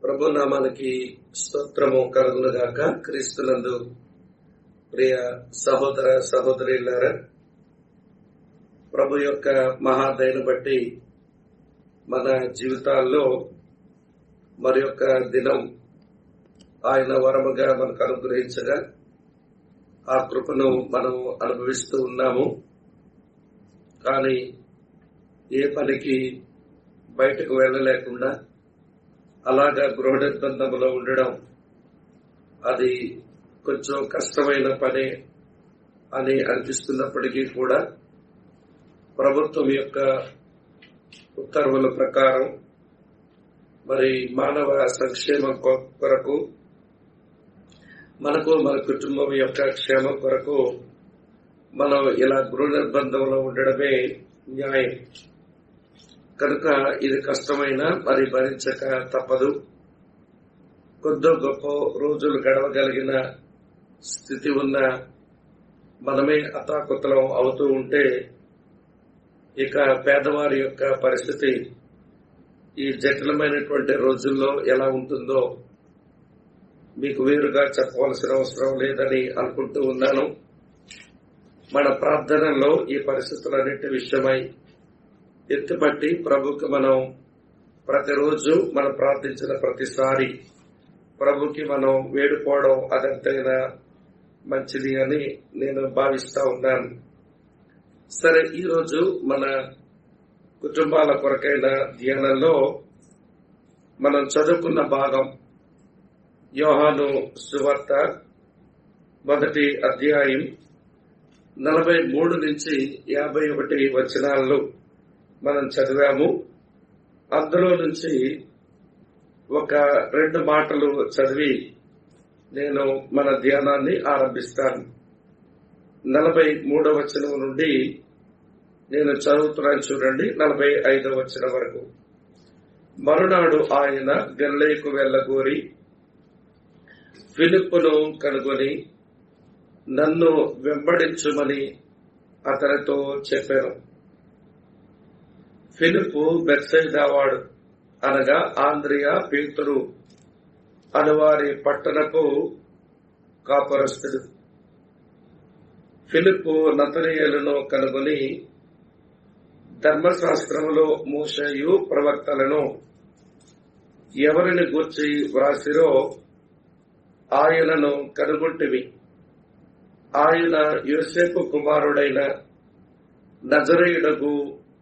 ప్రభు నామానికి స్తోత్రము కలుగునుగాక క్రీస్తునందు ప్రియ సహోదర సహోదరులారా ప్రభు యొక్క మహాదయను బట్టి మన జీవితాల్లో మరి యొక్క దినం ఆయన వరముగా మనకు అనుగ్రహించగా ఆ కృపను మనం అనుభవిస్తూ ఉన్నాము కానీ ఏ పనికి బయటకు వెళ్ళలేకుండా అలాగా గృహ నిర్బంధంలో ఉండడం అది కొంచెం కష్టమైన పనే అని అనిపిస్తున్నప్పటికీ కూడా ప్రభుత్వం యొక్క ఉత్తర్వుల ప్రకారం మరి మానవ సంక్షేమం కొరకు మనకు మన కుటుంబం యొక్క క్షేమం కొరకు మనం ఇలా గృహ నిర్బంధంలో ఉండడమే న్యాయం కనుక ఇది కష్టమైన మరి భరించక తప్పదు కొద్ది గొప్ప రోజులు గడవగలిగిన స్థితి ఉన్న మనమే అతాకుతలం అవుతూ ఉంటే ఇక పేదవారి యొక్క పరిస్థితి ఈ జటిలమైనటువంటి రోజుల్లో ఎలా ఉంటుందో మీకు వేరుగా చెప్పవలసిన అవసరం లేదని అనుకుంటూ ఉన్నాను మన ప్రార్థనలో ఈ పరిస్థితులన్నింటి విషయమై ఎత్తుపట్టి ప్రభుకి మనం ప్రతిరోజు మనం ప్రార్థించిన ప్రతిసారి ప్రభుకి మనం వేడుకోవడం అదంతైనా మంచిది అని నేను భావిస్తా ఉన్నాను సరే ఈరోజు మన కుటుంబాల కొరకైన ధ్యానంలో మనం చదువుకున్న భాగం యోహాను సువార్త మొదటి అధ్యాయం నలభై మూడు నుంచి యాభై ఒకటి వచనాలను మనం చదివాము అందులో నుంచి ఒక రెండు మాటలు చదివి నేను మన ధ్యానాన్ని ఆరంభిస్తాను నలభై మూడవ వచనం నుండి నేను చదువుతున్నాను చూడండి నలభై ఐదవ వచనం వరకు మరునాడు ఆయన గల్లేకు వెళ్ళగోరి ఫిలిప్పును కనుగొని నన్ను వెంబడించుమని అతనితో చెప్పాను ఫిలిపు బెత్సైదావాడు అనగా ఆంధ్రియ పేతురు అనువారి పట్టణపు కాపురస్తుడు ఫిలిపు నతనీయులను కనుగొని ధర్మశాస్త్రములో మూషయు ప్రవక్తలను ఎవరిని గూర్చి వ్రాసిరో ఆయనను కనుగొంటివి ఆయన యోసేపు కుమారుడైన నజరేయుడగు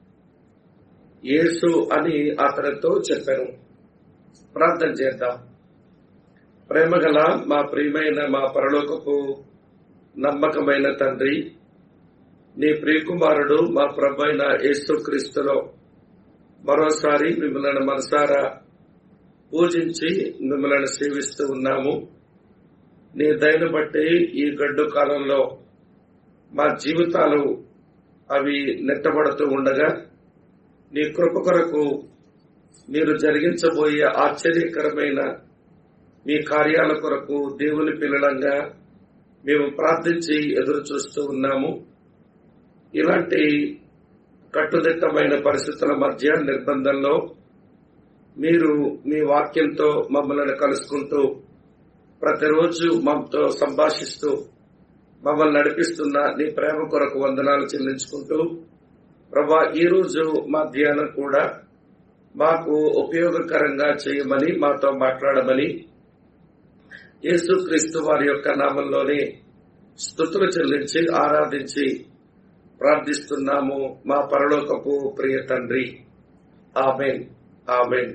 యేసు అని అతనితో చెప్పాను ప్రార్థన చేద్దాం ప్రేమగల మా ప్రియమైన మా పరలోకపు నమ్మకమైన తండ్రి నీ ప్రియకుమారుడు మా ప్రభైన యేసు క్రీస్తులో మరోసారి మిమ్మల్ని మనసారా పూజించి మిమ్మల్ని సేవిస్తూ ఉన్నాము నీ దయను బట్టి ఈ గడ్డు కాలంలో మా జీవితాలు అవి నెట్టబడుతూ ఉండగా నీ కృప కొరకు మీరు జరిగించబోయే ఆశ్చర్యకరమైన మీ కార్యాల కొరకు దేవుని పిల్లలంగా మేము ప్రార్థించి ఎదురు చూస్తూ ఉన్నాము ఇలాంటి కట్టుదిట్టమైన పరిస్థితుల మధ్య నిర్బంధంలో మీరు మీ వాక్యంతో మమ్మల్ని కలుసుకుంటూ ప్రతిరోజు మాతో సంభాషిస్తూ మమ్మల్ని నడిపిస్తున్న నీ ప్రేమ కొరకు వందనాలు చెల్లించుకుంటూ ప్రభా ఈ రోజు మా ధ్యానం కూడా మాకు ఉపయోగకరంగా చేయమని మాతో మాట్లాడమని యేసుక్రీస్తు వారి యొక్క నామంలోనే స్థుతులు చెల్లించి ఆరాధించి ప్రార్థిస్తున్నాము మా పరలోకపు ప్రియ తండ్రి ఆమెన్ ఆమెన్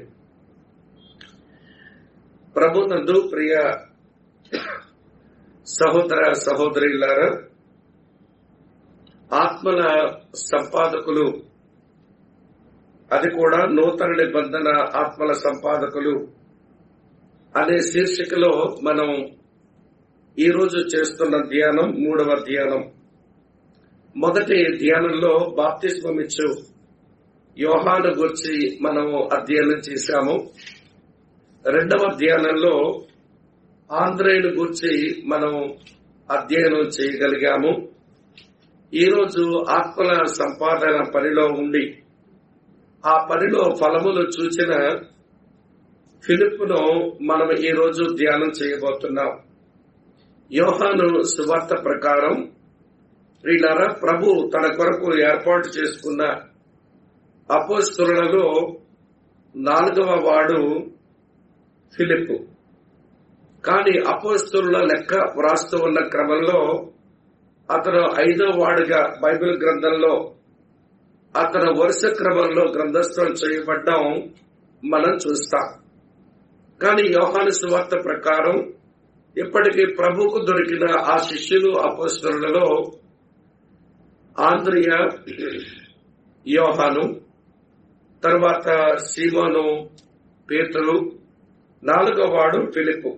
ప్రభునందు ప్రియ సహోదర సహోదరులారా ఆత్మల సంపాదకులు అది కూడా నూతన నిబంధన ఆత్మల సంపాదకులు అనే శీర్షికలో మనం ఈరోజు చేస్తున్న ధ్యానం మూడవ ధ్యానం మొదటి ధ్యానంలో బాప్తిస్మం ఇచ్చు యోహాను గురించి మనం అధ్యయనం చేశాము రెండవ ధ్యానంలో ఆంధ్రేయుని గురించి మనం అధ్యయనం చేయగలిగాము ఈరోజు ఆత్మల సంపాదన పనిలో ఉండి ఆ పనిలో ఫలములు చూచిన ఫిలిప్ను మనం ఈ రోజు ధ్యానం చేయబోతున్నాం యోహాను సువార్త ప్రకారం ప్రియులారా ప్రభు తన కొరకు ఏర్పాటు చేసుకున్న అపోస్తులలో నాలుగవ వాడు ఫిలిప్ కానీ అపోస్తుల లెక్క వ్రాస్తూ ఉన్న క్రమంలో అతను ఐదో వాడుగా బైబిల్ గ్రంథంలో అతను వరుస క్రమంలో గ్రంథస్థం చేయబడ్డం మనం చూస్తాం కానీ యోహాను సువార్త ప్రకారం ఇప్పటికీ ప్రభుకు దొరికిన ఆ శిష్యులు అపోస్తరులలో ఆంధ్రియ యోహాను తర్వాత సీమోను పేతురు నాలుగో వాడు ఫిలిప్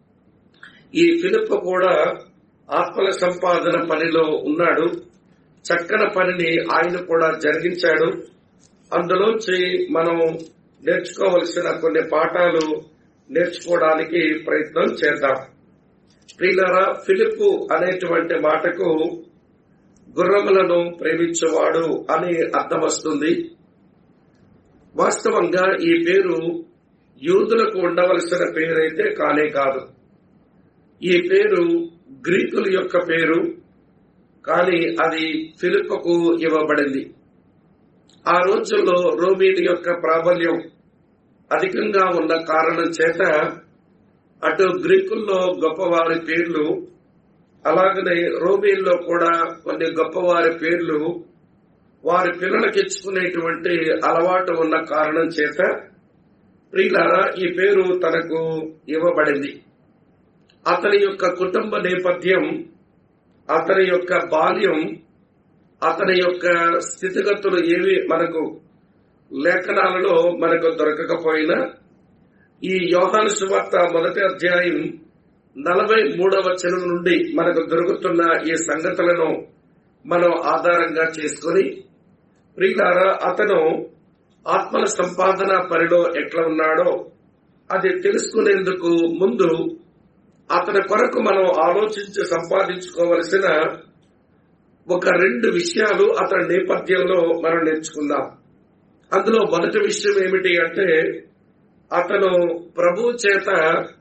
ఈ ఫిలిప్ కూడా ఆత్మల సంపాదన పనిలో ఉన్నాడు చక్కన పనిని ఆయన కూడా జరిగించాడు అందులోంచి మనం నేర్చుకోవలసిన కొన్ని పాఠాలు నేర్చుకోవడానికి ప్రయత్నం చేద్దాం ప్రియులరా ఫిలిప్ అనేటువంటి మాటకు గుర్రములను ప్రేమించేవాడు అని అర్థం వస్తుంది వాస్తవంగా ఈ పేరు యూదులకు ఉండవలసిన పేరైతే కానే కాదు ఈ పేరు గ్రీకుల యొక్క పేరు కానీ అది ఫిలిప్పకు ఇవ్వబడింది ఆ రోజుల్లో రోమీని యొక్క ప్రాబల్యం అధికంగా ఉన్న కారణం చేత అటు గ్రీకుల్లో గొప్పవారి పేర్లు అలాగనే రోమీల్లో కూడా కొన్ని గొప్పవారి పేర్లు వారి పిల్లలకి ఇచ్చుకునేటువంటి అలవాటు ఉన్న కారణం చేత ప్రియులారా ఈ పేరు తనకు ఇవ్వబడింది అతని యొక్క కుటుంబ నేపథ్యం అతని యొక్క బాల్యం అతని యొక్క స్థితిగతులు ఏవి మనకు లేఖనాలలో మనకు దొరకకపోయినా ఈ యోహాను సువార్త మొదటి అధ్యాయం నలభై మూడవ వచనం నుండి మనకు దొరుకుతున్న ఈ సంగతులను మనం ఆధారంగా చేసుకుని ప్రియులారా అతను ఆత్మల సంపాదన పనిలో ఎట్లా ఉన్నాడో అది తెలుసుకునేందుకు ముందు అతని కొరకు మనం ఆలోచించి సంపాదించుకోవలసిన ఒక రెండు విషయాలు అతని నేపథ్యంలో మనం నేర్చుకుందాం అందులో మొదటి విషయం ఏమిటి అంటే అతను ప్రభు చేత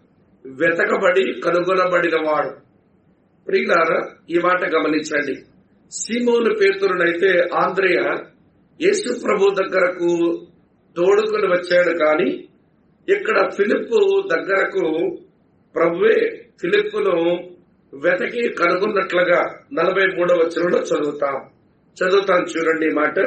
వెతకబడి కనుగొనబడిన వాడు ప్రియులారా ఈ మాట గమనించండి సీమోను పేతురునైతే ఆంధ్రయ యేసు ప్రభు దగ్గరకు తోడుకుని వచ్చాడు కానీ ఇక్కడ ఫిలిప్ దగ్గరకు ప్రభువే ఫిలిప్పును వెతకి కనుగొన్నట్లుగా నలభై మూడవ వచనంలో చదువుతాం చదువుతాం చూడండి ఈ మాట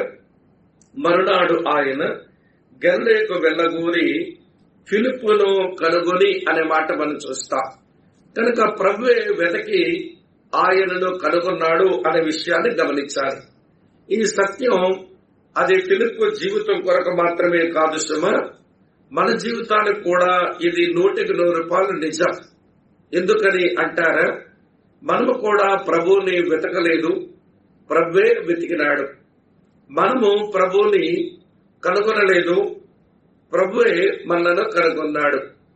మరునాడు ఆయన గెల్లేకు వెళ్ళగూరి ఫిలిప్పును కనుగొని అనే మాట మనం చూస్తాం కనుక ప్రభువే వెతకి ఆయనను కనుగొన్నాడు అనే విషయాన్ని గమనించాలి ఈ సత్యం అది ఫిలిప్ జీవితం కొరకు మాత్రమే కాదు సుమ మన జీవితానికి కూడా ఇది నూటికి నూరు రూపాయలు నిజం ఎందుకని అంటారా మనము కూడా ప్రభువుని వెతకలేదు ప్రభువే వెతికినాడు మనము ప్రభువుని కనుగొనలేదు ప్రభువే మనలను కనుగొన్నాడు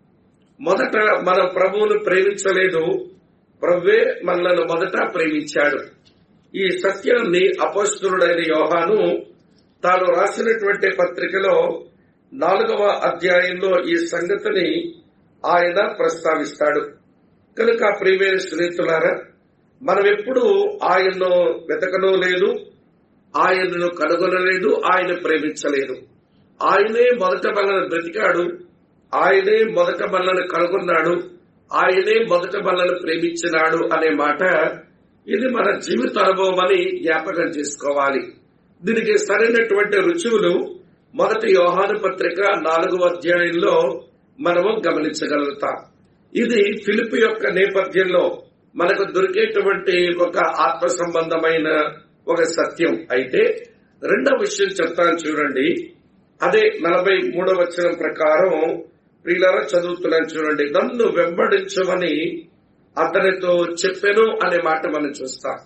మొదట మన ప్రభువును ప్రేమించలేదు ప్రభువే మనలను మొదట ప్రేమించాడు ఈ సత్యాన్ని అపస్తుడైన యోహాను తాను రాసినటువంటి పత్రికలో నాలుగవ అధ్యాయంలో ఈ సంగతిని ఆయన ప్రస్తావిస్తాడు కనుక ప్రియమైన స్నేహితులారా మనం ఎప్పుడు ఆయన్ను వెతకను లేదు ఆయనను కనుగొనలేదు ఆయన ప్రేమించలేదు ఆయనే మొదట మనల్ని బ్రతికాడు ఆయనే మొదట మనల్ని కనుగొన్నాడు ఆయనే మొదట మనల్ని ప్రేమించినాడు అనే మాట ఇది మన జీవిత అనుభవం అని జ్ఞాపకం చేసుకోవాలి దీనికి సరైనటువంటి రుచువులు మొదటి యోహాను పత్రిక నాలుగవ అధ్యాయంలో మనము గమనించగలుగుతాం ఇది ఫిలిప్ యొక్క నేపథ్యంలో మనకు దొరికేటువంటి ఒక ఆత్మ సంబంధమైన ఒక సత్యం అయితే రెండవ విషయం చెప్తాను చూడండి అదే నలభై మూడవ వచనం ప్రకారం ప్రియులారా చదువుతున్నాను చూడండి నన్ను వెంబడించమని అతనితో చెప్పెను అనే మాట మనం చూస్తాం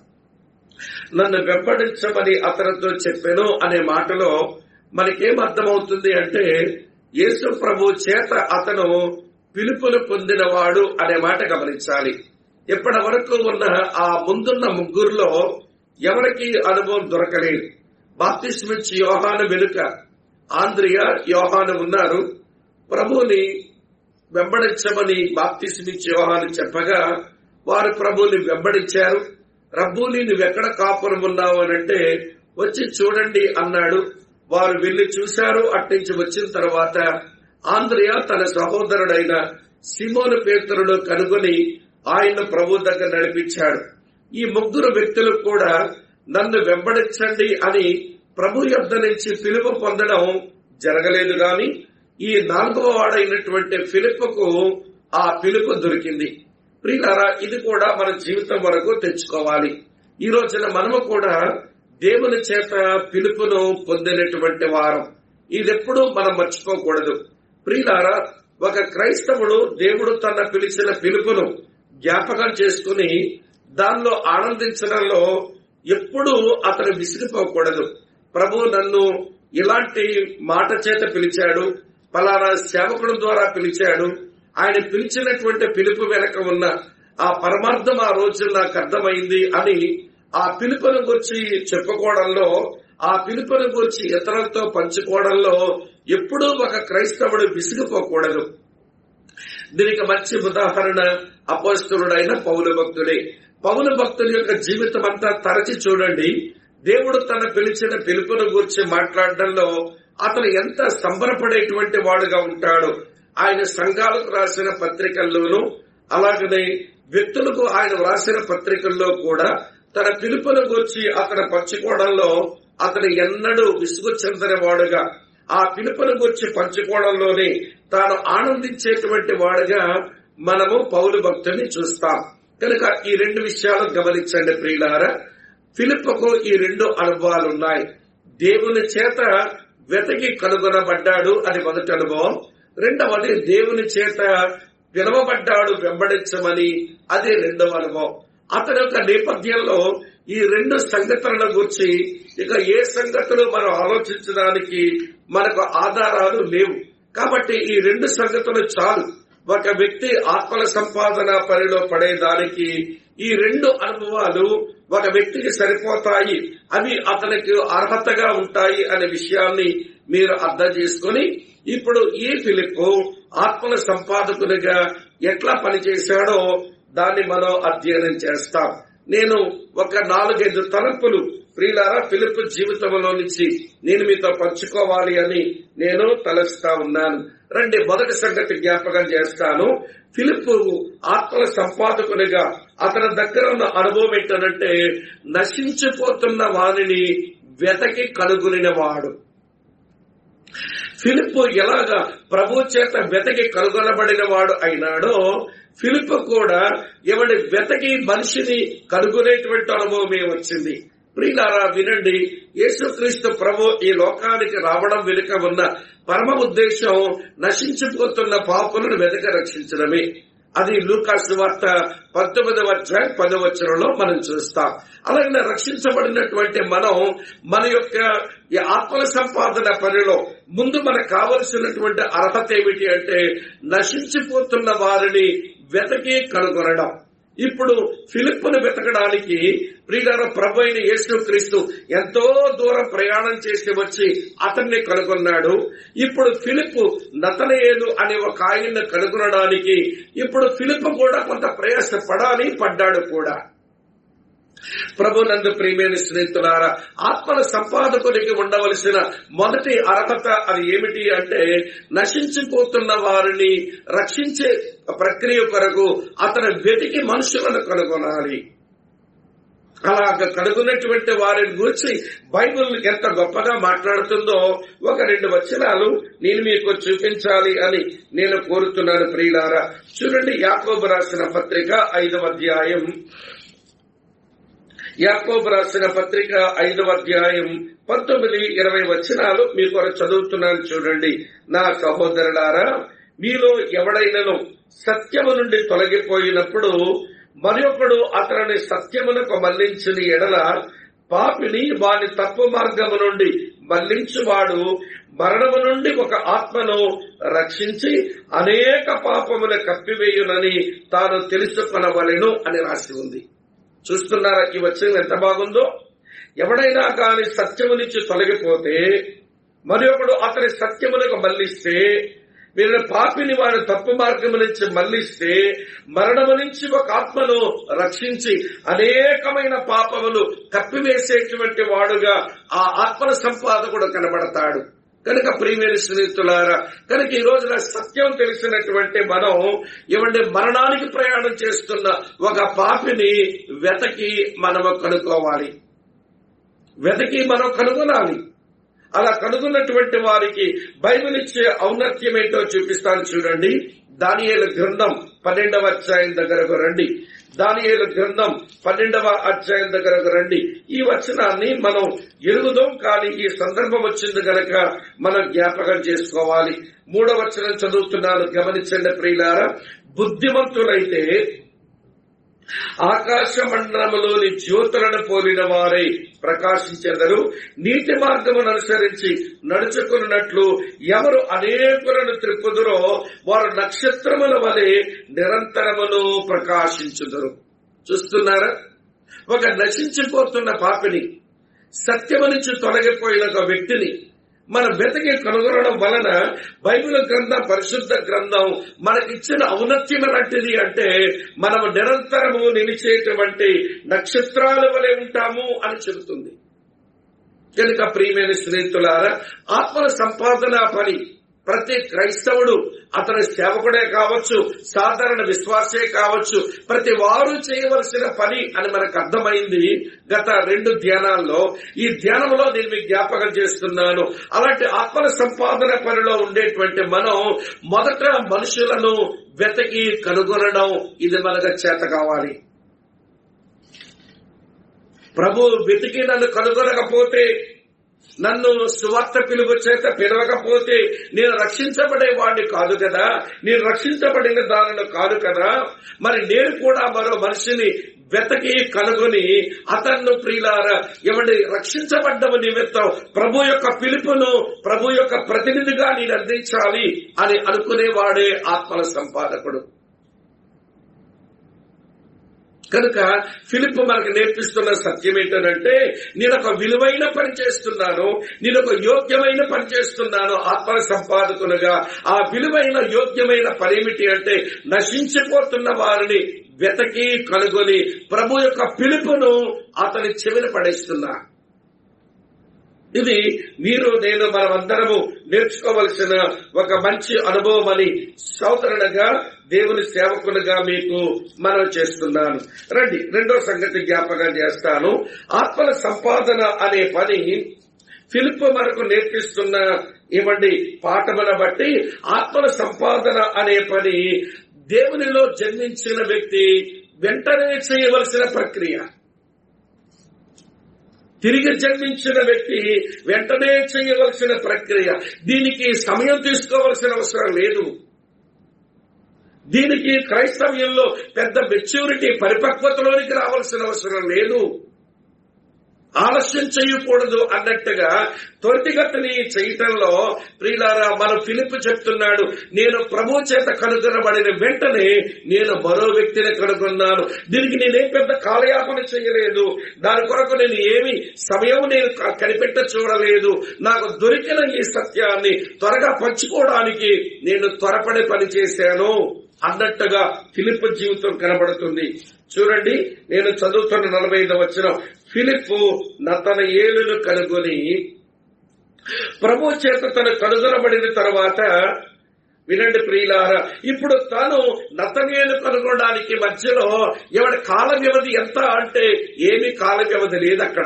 నన్ను వెంబడించమని అతనితో చెప్పెను అనే మాటలో మనకేం అర్థమవుతుంది అంటే యేసు ప్రభు చేత అతను పిలుపులు పొందినవాడు అనే మాట గమనించాలి ఇప్పటి వరకు ఉన్న ఆ ముందున్న ముగ్గురులో ఎవరికి అనుభవం దొరకలేదు బాప్తిస్మిచ్ యోహాను వెనుక ఆంధ్రియ యోహాను ఉన్నారు ప్రభుని వెంబడించమని బాప్తిస్మిచ్చి యోహాను చెప్పగా వారు ప్రభుని వెంబడించారు రబ్బుని నువ్వెక్కడ కాపురం ఉన్నావు అని అంటే వచ్చి చూడండి అన్నాడు వారు వెళ్లి చూశారు అట్నుంచి వచ్చిన తర్వాత ఆంధ్రయ తన సహోదరుడైన సిమోను పేతురుడు కనుగొని ఆయన ప్రభు దగ్గర నడిపించాడు ఈ ముగ్గురు వ్యక్తులు కూడా నన్ను వెంబడించండి అని ప్రభు యొద్ద నుంచి పిలుపు పొందడం జరగలేదు గాని ఈ నాలుగవ వాడైనటువంటి ఫిలిప్కు ఆ పిలుపు దొరికింది ప్రియులారా ఇది కూడా మన జీవితం వరకు తెచ్చుకోవాలి ఈ రోజున మనము కూడా దేవుని చేత పిలుపును పొందినటువంటి వారం ఇదెప్పుడు మనం మర్చిపోకూడదు ప్రియులారా ఒక క్రైస్తవుడు దేవుడు తన పిలిచిన పిలుపును జ్ఞాపకం చేసుకుని దానిలో ఆనందించడంలో ఎప్పుడూ అతను విసిగిపోకూడదు ప్రభు నన్ను ఇలాంటి మాట చేత పిలిచాడు పలానా సేవకుడు ద్వారా పిలిచాడు ఆయన పిలిచినటువంటి పిలుపు వెనక ఉన్న ఆ పరమార్థం ఆ రోజు నాకు అర్థమైంది అని ఆ పిలుపును గురించి చెప్పుకోవడంలో ఆ పిలుపును గురించి ఇతరులతో పంచుకోవడంలో ఎప్పుడూ ఒక క్రైస్తవుడు విసిగిపోకూడదు దీనికి మంచి ఉదాహరణ అపోస్తుడైన పౌలు భక్తుడే పౌలు భక్తుడి యొక్క జీవితం అంతా తరచి చూడండి దేవుడు తన పిలిచిన పిలుపును గురించి మాట్లాడడంలో అతను ఎంత సంబరపడేటువంటి వాడుగా ఉంటాడు ఆయన సంఘాలకు రాసిన పత్రికల్లోనూ అలాగనే వ్యక్తులకు ఆయన వ్రాసిన పత్రికల్లో కూడా తన పిలుపును గురించి అతను పంచుకోవడంలో అతను ఎన్నడూ విసుగు చెందని వాడుగా ఆ పిలుపును గురించి పంచుకోవడంలోనే తాను ఆనందించేటువంటి వాడుగా మనము పౌలు భక్తుని చూస్తాం కనుక ఈ రెండు విషయాలు గమనించండి ప్రియులారా ఫిలిప్పకు ఈ రెండు అనుభవాలు ఉన్నాయి దేవుని చేత వెతకి కనుగొనబడ్డాడు అది మొదటి అనుభవం రెండవది దేవుని చేత పిలవబడ్డాడు వెంబడించమని అది రెండవ అనుభవం అతని యొక్క నేపథ్యంలో ఈ రెండు సంగతుల గురించి ఇక ఏ సంగతులు మనం ఆలోచించడానికి మనకు ఆధారాలు లేవు కాబట్టి ఈ రెండు సంగతులు చాలు ఒక వ్యక్తి ఆత్మల సంపాదన పనిలో పడేదానికి ఈ రెండు అనుభవాలు ఒక వ్యక్తికి సరిపోతాయి అవి అతనికి అర్హతగా ఉంటాయి అనే విషయాన్ని మీరు అర్థం చేసుకుని ఇప్పుడు ఈ ఫిలిప్ ఆత్మల సంపాదకునిగా ఎట్లా పనిచేశాడో దాన్ని మనం అధ్యయనం చేస్తాం నేను ఒక నాలుగైదు తలంపులు ప్రియులారా ఫిలిప్ జీవితంలో నుంచి నేను మీతో పంచుకోవాలి అని నేను తలస్తా ఉన్నాను రండి మొదటి సంగతి జ్ఞాపకం చేస్తాను ఫిలిప్ ఆత్మల సంపాదకునిగా అతని దగ్గర ఉన్న అనుభవం ఏంటంటే నశించిపోతున్న వాణిని వెతకి కనుగొనిన వాడు ఫిలిప్ ఎలాగా ప్రభు చేత వెతకి కనుగొనబడిన వాడు అయినాడో ఫిలిప్ కూడా ఎవడి వెతకి మనిషిని కనుగొనేటువంటి అనుభవమే వచ్చింది ప్రియులారా వినండి యేసుక్రీస్తు ప్రభు ఈ లోకానికి రావడం వెనుక ఉన్న పరమ ఉద్దేశం నశించిపోతున్న పాపులను వెతక రక్షించడమే అది లూకాసు వార్త పంతొమ్మిదవ అధ్యాయం పదవచనంలో మనం చూస్తాం అలాగే రక్షించబడినటువంటి మనం మన యొక్క ఈ ఆత్మల సంపాదన పనిలో ముందు మనకు కావలసినటువంటి అర్హత ఏమిటి అంటే నశించిపోతున్న వారిని వెతకి కనుగొనడం ఇప్పుడు ఫిలిప్పును వెతకడానికి ప్రియుల ప్రభు అయిన యేసుక్రీస్తు ఎంతో దూరం ప్రయాణం చేసి వచ్చి అతన్ని కనుగొన్నాడు ఇప్పుడు ఫిలిప్ నతనయేలు అనే ఒక ఆయన్ని కనుగొనడానికి ఇప్పుడు ఫిలిప్ కూడా కొంత ప్రయాస పడాలి పడ్డాడు కూడా ప్రభు నందు ప్రియమైన స్నేహితులారా ఆత్మల సంపాదకునికి ఉండవలసిన మొదటి అర్హత అది ఏమిటి అంటే నశించిపోతున్న వారిని రక్షించే ప్రక్రియ కొరకు అతను వెతికి మనుషులను కనుగొనాలి అలాగ కనుగొన్నటువంటి వారిని గురించి బైబిల్ ఎంత గొప్పగా మాట్లాడుతుందో ఒక రెండు వచనాలు నేను మీకు చూపించాలి అని నేను కోరుతున్నాను ప్రియులారా చూడండి యాకోబు రాసిన పత్రిక ఐదవ అధ్యాయం యాకోబు రాసిన పత్రిక ఐదవ అధ్యాయం పంతొమ్మిది ఇరవై వచనాలు మీ కొరకు చదువుతున్నాను చూడండి నా సహోదరులారా మీలో ఎవడైనను సత్యము నుండి తొలగిపోయినప్పుడు మరొకడు అతనిని సత్యమునకు మళ్లించిన ఎడల పాపిని వాని తప్పు మార్గము నుండి మళ్లించువాడు మరణము నుండి ఒక ఆత్మను రక్షించి అనేక పాపములు కప్పివేయునని తాను తెలుసుకొనవలెను అని రాసి ఉంది చూస్తున్నారా ఈ వచనం ఎంత బాగుందో ఎవడైనా కాని సత్యము నుంచి తొలగిపోతే మరి ఒకడు అతని సత్యములకు మళ్లిస్తే మీరు పాపిని వాడు తప్పు మార్గం నుంచి మళ్లిస్తే మరణము నుంచి ఒక ఆత్మను రక్షించి అనేకమైన పాపములు కప్పివేసేటువంటి వాడుగా ఆ ఆత్మల సంపాదకుడు కనబడతాడు కనుక ప్రియమైన స్నేహితులారా కనుక ఈ రోజున సత్యం తెలిసినటువంటి మనం ఇవ్వండి మరణానికి ప్రయాణం చేస్తున్న ఒక పాపిని వెతకి మనము కనుక్కోవాలి వెతకి మనం కనుగొనాలి అలా కనుగొన్నటువంటి వారికి బైబిల్ ఇచ్చే ఔన్నత్యం ఏంటో చూపిస్తాను చూడండి దానియేలు గ్రంథం పన్నెండవ అధ్యాయం దగ్గరకు రండి దానియేలు గ్రంథం పన్నెండవ అధ్యాయం దగ్గరకు రండి ఈ వచనాన్ని మనం ఎరుగుదాం కానీ ఈ సందర్భం వచ్చింది గనక మనం జ్ఞాపకం చేసుకోవాలి మూడవ వచనం చదువుతున్నాను గమనించండి ప్రియులారా బుద్ధిమంతులైతే ఆకాశ మండలములోని జ్యోతులను పోలిన వారై ప్రకాశించెదరు నీతి మార్గమును అనుసరించి నడుచుకున్నట్లు ఎవరు అనేకులను త్రిప్పుదురో వారు నక్షత్రముల వలె నిరంతరమును ప్రకాశించుదురు చూస్తున్నారా ఒక నశించిపోతున్న పాపిని సత్యము నుంచి తొలగిపోయిన ఒక వ్యక్తిని మనం వెతకి కనుగొనడం వలన బైబిల్ గ్రంథం పరిశుద్ధ గ్రంథం మనకిచ్చిన ఔన్నత్యం లాంటిది అంటే మనము నిరంతరము నిలిచేటువంటి నక్షత్రాల వలె ఉంటాము అని చెబుతుంది కనుక ప్రియమైన స్నేహితులారా ఆత్మల సంపాదన పని ప్రతి క్రైస్తవుడు అతని సేవకుడే కావచ్చు సాధారణ విశ్వాసే కావచ్చు ప్రతి వారు చేయవలసిన పని అని మనకు అర్థమైంది గత రెండు ధ్యానాల్లో ఈ ధ్యానంలో నేను మీకు జ్ఞాపకం చేస్తున్నాను అలాంటి ఆత్మల సంపాదన పనిలో ఉండేటువంటి మనం మొదట మనుషులను వెతకి కనుగొనడం ఇది మనకు చేత కావాలి ప్రభు వెతికి నన్ను కనుగొనకపోతే నన్ను సువార్త పిలుపు చేత పిలవకపోతే నేను రక్షించబడే వాడిని కాదు కదా నేను రక్షించబడిన దానిలో కాదు కదా మరి నేను కూడా మరో మనిషిని వెతకి కనుగొని అతన్ను ప్రియులార ఎవడి రక్షించబడ్డము నిమిత్తం ప్రభు యొక్క పిలుపును ప్రభు యొక్క ప్రతినిధిగా నేను అందించాలి అని అనుకునేవాడే ఆత్మల సంపాదకుడు కనుక ఫిలిప్ మనకు నేర్పిస్తున్న సత్యం ఏంటంటే నేను ఒక విలువైన పని చేస్తున్నాను నేను ఒక యోగ్యమైన పని చేస్తున్నాను ఆత్మ సంపాదకులుగా ఆ విలువైన యోగ్యమైన పని ఏమిటి అంటే నశించిపోతున్న వారిని వెతకి కనుగొని ప్రభు యొక్క పిలుపును అతని చెవిన పడేస్తున్నా ఇది మీరు నేను మనమందరము నేర్చుకోవలసిన ఒక మంచి అనుభవం అని సోదరుడుగా దేవుని సేవకులుగా మీకు మనం చేస్తున్నాను రండి రెండో సంగతి జ్ఞాపకం చేస్తాను ఆత్మల సంపాదన అనే పని ఫిలిప్ మనకు నేర్పిస్తున్న ఇవ్వండి పాఠముల బట్టి ఆత్మల సంపాదన అనే పని దేవునిలో జన్మించిన వ్యక్తి వెంటనే చేయవలసిన ప్రక్రియ తిరిగి జన్మించిన వ్యక్తి వెంటనే చేయవలసిన ప్రక్రియ దీనికి సమయం తీసుకోవలసిన అవసరం లేదు దీనికి క్రైస్తవ్యంలో పెద్ద మెచ్యూరిటీ పరిపక్వతలోనికి రావాల్సిన అవసరం లేదు ఆలస్యం చేయకూడదు అన్నట్టుగా త్వరితగతిని చేయటంలో ప్రియులారా మన ఫిలిప్ చెప్తున్నాడు నేను ప్రభు చేత కనుగొనబడిన వెంటనే నేను మరో వ్యక్తిని కనుగొన్నాను దీనికి నేనేం పెద్ద కాలయాపన చేయలేదు దాని కొరకు నేను ఏమి సమయం నేను కనిపెట్ట చూడలేదు నాకు దొరికిన ఈ సత్యాన్ని త్వరగా పంచుకోవడానికి నేను త్వరపడి పని చేశాను అన్నట్టుగా ఫిలిప్ జీవితం కనబడుతుంది చూడండి నేను చదువుతున్న నలభై ఐదు వచ్చిన ఫిలిప్ తన ఏలును కనుగొని ప్రభు చేత తను కనుగొనబడిన తర్వాత వినండి ప్రియులారా ఇప్పుడు తను నతనేలు కనుగొనడానికి మధ్యలో ఎవడి కాల వ్యవధి ఎంత అంటే ఏమి కాల వ్యవధి లేదు అక్కడ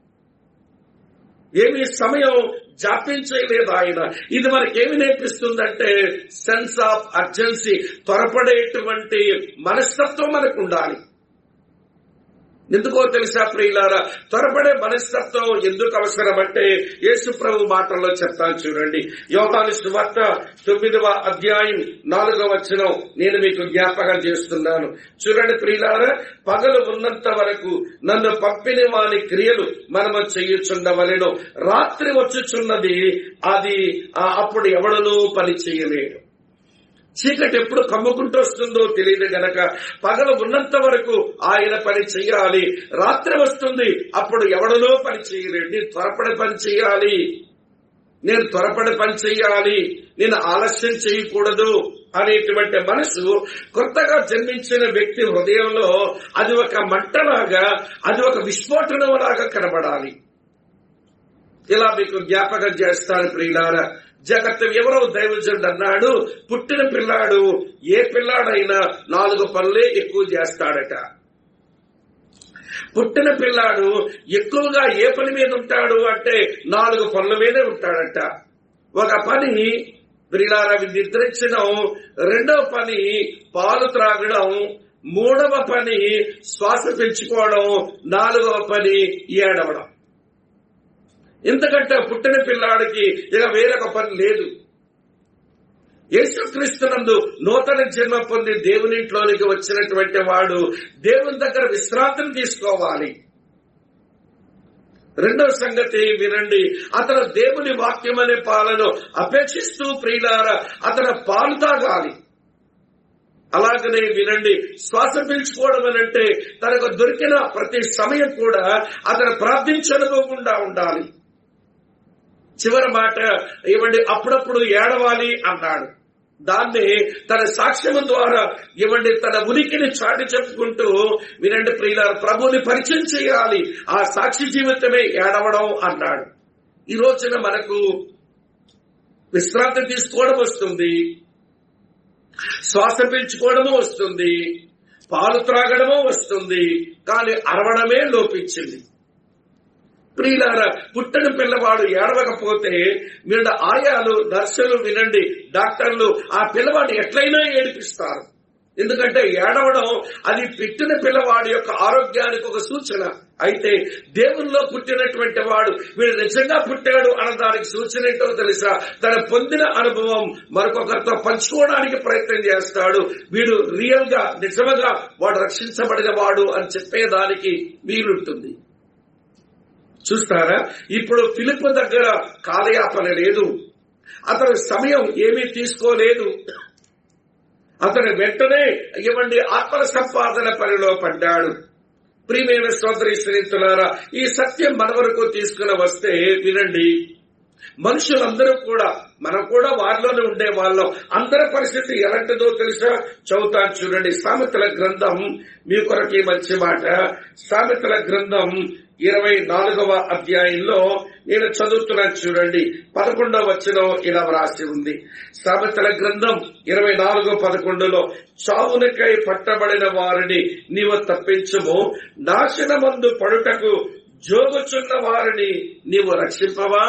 ఏమి సమయం జాప్యం చేయలేదు ఆయన ఇది మనకేమి నేర్పిస్తుందంటే సెన్స్ ఆఫ్ అర్జెన్సీ త్వరపడేటువంటి మనస్తత్వం మనకు ఉండాలి ఎందుకో తెలుసా ప్రియులారా త్వరపడే మనస్తత్వం ఎందుకు అవసరం అంటే యేసు ప్రభు మాటల్లో చెప్తాను చూడండి యోగాను సువార్త తొమ్మిదవ అధ్యాయం నాలుగవ వచనం నేను మీకు జ్ఞాపకం చేస్తున్నాను చూడండి ప్రియులారా పగలు ఉన్నంత వరకు నన్ను పంపిన వాని క్రియలు మనము చెయ్యుచుండవలెను రాత్రి వచ్చుచున్నది అది అప్పుడు ఎవడనూ పని చేయలేడు చీకటి ఎప్పుడు కమ్ముకుంటూ వస్తుందో తెలియదు గనక పగలు ఉన్నంత వరకు ఆయన పని చెయ్యాలి రాత్రి వస్తుంది అప్పుడు ఎవడనో పని చేయలేడు నేను త్వరపడి పని చేయాలి నేను త్వరపడి పని చెయ్యాలి నేను ఆలస్యం చేయకూడదు అనేటువంటి మనసు కొత్తగా జన్మించిన వ్యక్తి హృదయంలో అది ఒక మంటలాగా అది ఒక విస్ఫోటనంలాగా కనబడాలి ఇలా మీకు జ్ఞాపకం చేస్తాను ప్రియులారా జగత్తు ఎవరో దైవజనుడు అన్నాడు పుట్టిన పిల్లాడు ఏ పిల్లాడైనా నాలుగు పనులే ఎక్కువ చేస్తాడట పుట్టిన పిల్లాడు ఎక్కువగా ఏ పని మీద ఉంటాడు అంటే నాలుగు పనుల మీదే ఉంటాడట ఒక పని ప్రిలార నిద్రించడం రెండవ పని పాలు త్రాగడం మూడవ పని శ్వాస పెంచుకోవడం నాలుగవ పని ఏడవడం ఎందుకంటే పుట్టిన పిల్లాడికి ఇక వేరొక పని లేదు యేసుక్రీస్తునందు నూతన జన్మ పొంది దేవునింట్లోనికి వచ్చినటువంటి వాడు దేవుని దగ్గర విశ్రాంతిని తీసుకోవాలి రెండవ సంగతి వినండి అతను దేవుని వాక్యం అనే పాలను అపేక్షిస్తూ ప్రియులార అతను పాలు తాగాలి అలాగనే వినండి శ్వాస పీల్చుకోవడం అని అంటే తనకు దొరికిన ప్రతి సమయం కూడా అతను ప్రార్థించనుకోకుండా ఉండాలి చివరి మాట ఇవ్వండి అప్పుడప్పుడు ఏడవాలి అన్నాడు దాన్ని తన సాక్ష్యం ద్వారా ఇవ్వండి తన ఉనికిని చాటి చెప్పుకుంటూ వినండి ప్రియుల ప్రభుని పరిచయం చేయాలి ఆ సాక్షి జీవితమే ఏడవడం అన్నాడు ఈ రోజున మనకు విశ్రాంతి తీసుకోవడం వస్తుంది శ్వాస పీల్చుకోవడము వస్తుంది పాలు త్రాగడము వస్తుంది కానీ అరవడమే లోపించింది ప్రియులారా పుట్టిన పిల్లవాడు ఏడవకపోతే మీరు ఆయాలు నర్సులు వినండి డాక్టర్లు ఆ పిల్లవాడు ఎట్లయినా ఏడిపిస్తారు ఎందుకంటే ఏడవడం అది పుట్టిన పిల్లవాడి యొక్క ఆరోగ్యానికి ఒక సూచన అయితే దేవుల్లో పుట్టినటువంటి వాడు వీడు నిజంగా పుట్టాడు అన్నదానికి సూచన ఏంటో తెలుసా తన పొందిన అనుభవం మరొకరితో పంచుకోవడానికి ప్రయత్నం చేస్తాడు వీడు రియల్ గా నిజంగా వాడు రక్షించబడిన వాడు అని చెప్పేదానికి వీలుంటుంది చూస్తారా ఇప్పుడు ఫిలిప్ దగ్గర కాలయాపన లేదు అతను సమయం ఏమీ తీసుకోలేదు అతను వెంటనే ఇవ్వండి ఆత్మ సంపాదన పనిలో పడ్డాడు ప్రియమైన సోదరి స్నేహితులారా ఈ సత్యం మన వరకు తీసుకుని వస్తే వినండి మనుషులందరూ కూడా మనం కూడా వారిలోనే ఉండే వాళ్ళం అందరి పరిస్థితి ఎలాంటిదో తెలుసా చదువుతాను చూడండి సామెతల గ్రంథం మీ కొరకి మంచి మాట సామెతల గ్రంథం ఇరవై నాలుగవ అధ్యాయంలో నేను చదువుతున్నాను చూడండి పదకొండవ వచ్చిన ఇలా వ్రాసి ఉంది సామెతల గ్రంథం ఇరవై నాలుగో పదకొండులో చావునికై పట్టబడిన వారిని నీవు తప్పించము నాశనమందు పడుటకు జోగుచున్న వారిని నీవు రక్షింపవా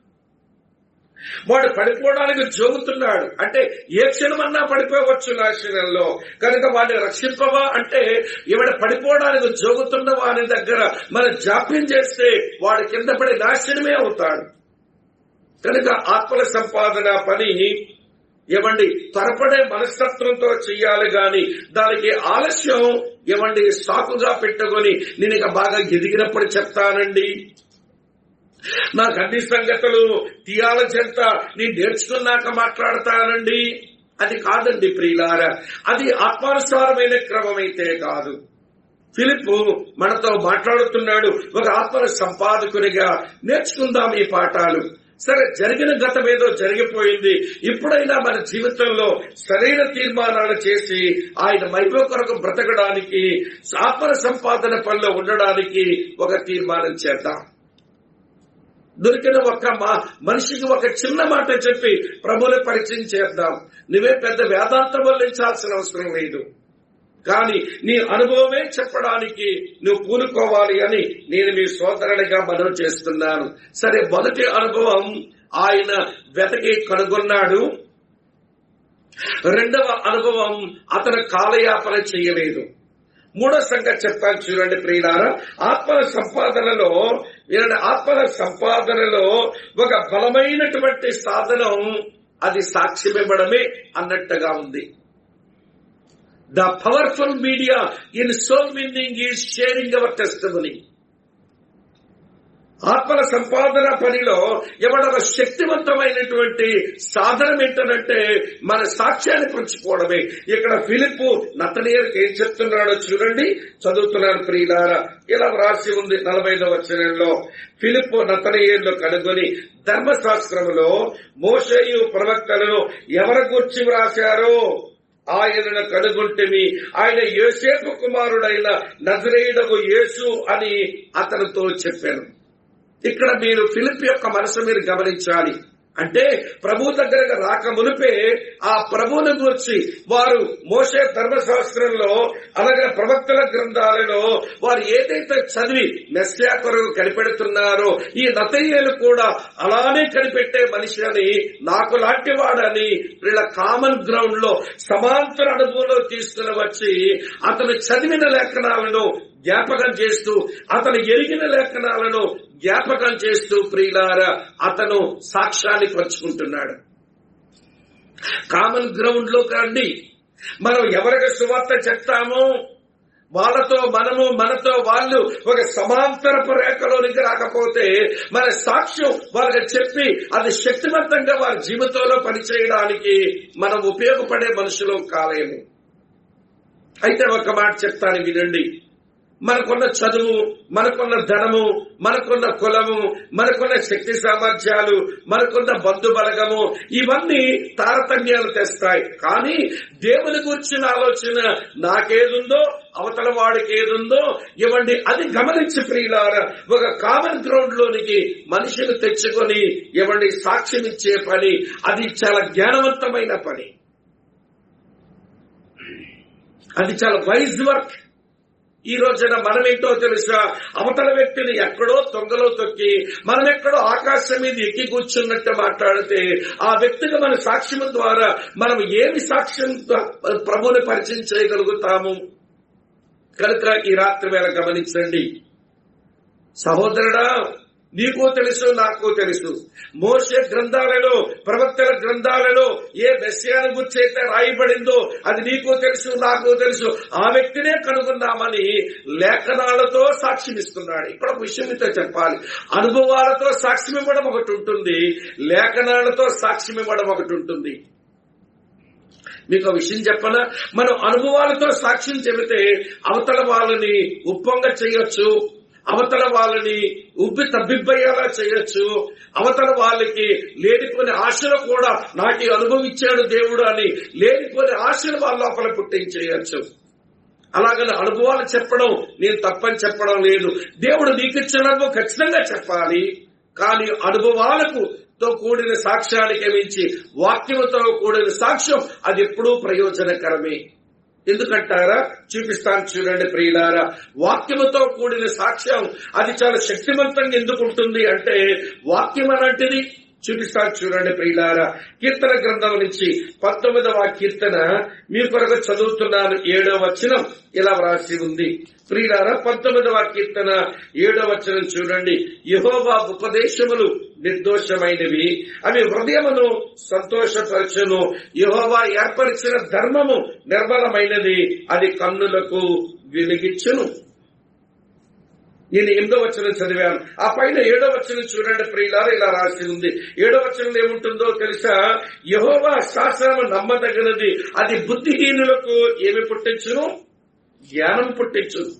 వాడు పడిపోవడానికి జోగుతున్నాడు అంటే ఏ క్షణమన్నా పడిపోవచ్చు నాశనంలో కనుక వాడిని రక్షింపవా అంటే ఇవిడ పడిపోవడానికి జోగుతున్న వారి దగ్గర మనం జాప్యం చేస్తే వాడు కింద పడి నాశనమే అవుతాడు కనుక ఆత్మల సంపాదన పని ఏమండి త్వరపడే మనస్తత్వంతో చెయ్యాలి గాని దానికి ఆలస్యం ఏమండి సాకుగా పెట్టుకొని నేను ఇక బాగా ఎదిగినప్పుడు చెప్తానండి నాకు అన్ని సంగతులు థియాలజీ అంతా నేను నేర్చుకున్నాక మాట్లాడతానండి అది కాదండి ప్రియులార అది ఆత్మానుసారమైన క్రమం అయితే కాదు ఫిలిప్ మనతో మాట్లాడుతున్నాడు ఒక ఆత్మ సంపాదకునిగా నేర్చుకుందాం ఈ పాఠాలు సరే జరిగిన గతం ఏదో జరిగిపోయింది ఇప్పుడైనా మన జీవితంలో సరైన తీర్మానాలు చేసి ఆయన మహిమ కొరకు బ్రతకడానికి ఆత్మ సంపాదన పనిలో ఉండడానికి ఒక తీర్మానం చేద్దాం దొరికిన ఒక మా మనిషికి ఒక చిన్న మాట చెప్పి ప్రభుని పరిచయం చేద్దాం నువ్వే పెద్ద వేదాంతం వల్లించాల్సిన అవసరం లేదు కానీ నీ అనుభవమే చెప్పడానికి నువ్వు పూనుకోవాలి అని నేను మీ సోదరునిగా మనవి చేస్తున్నాను సరే మొదటి అనుభవం ఆయన వెతకి కనుగొన్నాడు రెండవ అనుభవం అతను కాలయాపన చేయలేదు మూడో సంగతి చెప్తాను చూడండి ప్రియులారా ఆత్మల సంపాదనలో వీళ్ళని ఆత్మల సంపాదనలో ఒక బలమైనటువంటి సాధనం అది సాక్ష్యమివ్వడమే అన్నట్టుగా ఉంది the powerful media in soul winning is sharing our testimony ఆత్మల సంపాదన పనిలో ఎవడొక శక్తివంతమైనటువంటి సాధనం ఏంటంటే మన సాక్ష్యాన్ని పంచుకోవడమే ఇక్కడ ఫిలిప్ నతనీయులకు ఏం చెప్తున్నాడో చూడండి చదువుతున్నాను ప్రియులారా ఇలా వ్రాసి ఉంది నలభై ఐదవ వచనంలో ఫిలిప్ నతనీయులు కనుగొని ధర్మశాస్త్రములో మోషయు ప్రవక్తలను ఎవరి గుర్చి వ్రాశారో ఆయనను కనుగొంటిమి ఆయన యోసేపు కుమారుడైన నజరేయుడకు యేసు అని అతనితో చెప్పాను ఇక్కడ మీరు ఫిలిప్ యొక్క మనసు మీరు గమనించాలి అంటే ప్రభు దగ్గరకు రాక మునిపే ఆ ప్రభువుని గురించి వారు మోసే ధర్మశాస్త్రంలో అలాగే ప్రవక్తల గ్రంథాలలో వారు ఏదైతే చదివి మెస్సా కొరకు కనిపెడుతున్నారో ఈ నతయ్యలు కూడా అలానే కనిపెట్టే మనిషి అని నాకు లాంటి వాడని వీళ్ళ కామన్ గ్రౌండ్ లో సమాంతర అనుభవంలో తీసుకుని వచ్చి అతను చదివిన లేఖనాలను జ్ఞాపకం చేస్తూ అతను ఎరిగిన లేఖనాలను జ్ఞాపకం చేస్తూ ప్రియులార అతను సాక్ష్యాన్ని పంచుకుంటున్నాడు కామన్ గ్రౌండ్ లో కండి మనం ఎవరికి సువార్త చెప్తామో వాళ్ళతో మనము మనతో వాళ్ళు ఒక సమాంతరపు రేఖలోనికి రాకపోతే మన సాక్ష్యం వాళ్ళకి చెప్పి అది శక్తివంతంగా వారి జీవితంలో పనిచేయడానికి మనం ఉపయోగపడే మనుషులు కాలేము అయితే ఒక మాట చెప్తాను వినండి మనకున్న చదువు మనకున్న ధనము మనకున్న కులము మనకున్న శక్తి సామర్థ్యాలు మనకున్న బంధు బలగము ఇవన్నీ తారతమ్యాలు తెస్తాయి కానీ దేవుని గురించిన ఆలోచన నాకేదుందో అవతల వాడికి ఏదుందో ఇవ్వండి అది గమనించి ప్రియులార ఒక కామన్ గ్రౌండ్ లోనికి మనిషిని తెచ్చుకొని ఇవ్వండి సాక్ష్యం ఇచ్చే పని అది చాలా జ్ఞానవంతమైన పని అది చాలా వైజ్ వర్క్ ఈ రోజున మనం ఏంటో తెలుసా అవతల వ్యక్తిని ఎక్కడో తొంగలో తొక్కి మనం ఎక్కడో ఆకాశం మీద ఎక్కి కూర్చున్నట్టు మాట్లాడితే ఆ వ్యక్తికి మన సాక్ష్యం ద్వారా మనం ఏమి సాక్ష్యం ప్రభుని పరిచయం చేయగలుగుతాము కనుక ఈ రాత్రి వేళ గమనించండి సహోదరుడా నీకు తెలుసు నాకు తెలుసు మోసే గ్రంథాలలో ప్రవక్తల గ్రంథాలలో ఏ మెస్యాను గురించి అయితే రాయబడిందో అది నీకు తెలుసు నాకు తెలుసు ఆ వ్యక్తినే కనుగొన్నామని లేఖనాలతో సాక్ష్యం ఇస్తున్నాడు ఇక్కడ ఒక విషయం మీతో చెప్పాలి అనుభవాలతో సాక్ష్యం ఇవ్వడం ఒకటి ఉంటుంది లేఖనాలతో సాక్ష్యం ఇవ్వడం ఒకటి ఉంటుంది మీకు ఒక విషయం చెప్పనా మనం అనుభవాలతో సాక్ష్యం చెబితే అవతల వాళ్ళని ఉప్పొంగ చేయొచ్చు అవతల వాళ్ళని ఉబ్బి తబ్బిబ్బయ్యేలా చేయొచ్చు అవతల వాళ్ళకి లేనిపోని ఆశలు కూడా నాకు అనుభవించాడు దేవుడు అని లేనిపోని ఆశలు వాళ్ళ లోపల పుట్టించేయచ్చు అలాగని అనుభవాలు చెప్పడం నేను తప్పని చెప్పడం లేదు దేవుడు నీకు ఇచ్చిన అనుభవం ఖచ్చితంగా చెప్పాలి కానీ అనుభవాలకు తో కూడిన సాక్ష్యానికి మించి వాక్యముతో కూడిన సాక్ష్యం అది ఎప్పుడూ ప్రయోజనకరమే ఎందుకంటారా చూపిస్తాను చూడండి ప్రియులారా వాక్యముతో కూడిన సాక్ష్యం అది చాలా శక్తివంతంగా ఎందుకు ఉంటుంది అంటే వాక్యం అలాంటిది చూపిస్తాను చూడండి ప్రియులారా కీర్తన గ్రంథం నుంచి పంతొమ్మిదవ కీర్తన మీ కొరకు చదువుతున్నాను ఏడవ వచనం ఇలా వ్రాసి ఉంది ప్రియులారా పంతొమ్మిదవ కీర్తన ఏడవ వచనం చూడండి యహోవా ఉపదేశములు నిర్దోషమైనవి అవి హృదయమును సంతోషపరచును యహోవా ఏర్పరిచిన ధర్మము నిర్మలమైనది అది కన్నులకు వెలిగించును నేను ఎనిమిదో వచనం చదివాను ఆ పైన ఏడో వచనం చూడండి ప్రియులారు ఇలా రాసి ఉంది ఏడో వచనం ఏముంటుందో తెలుసా యహోవా శాసనం నమ్మదగినది అది బుద్ధిహీనులకు ఏమి పుట్టించును జ్ఞానం పుట్టించును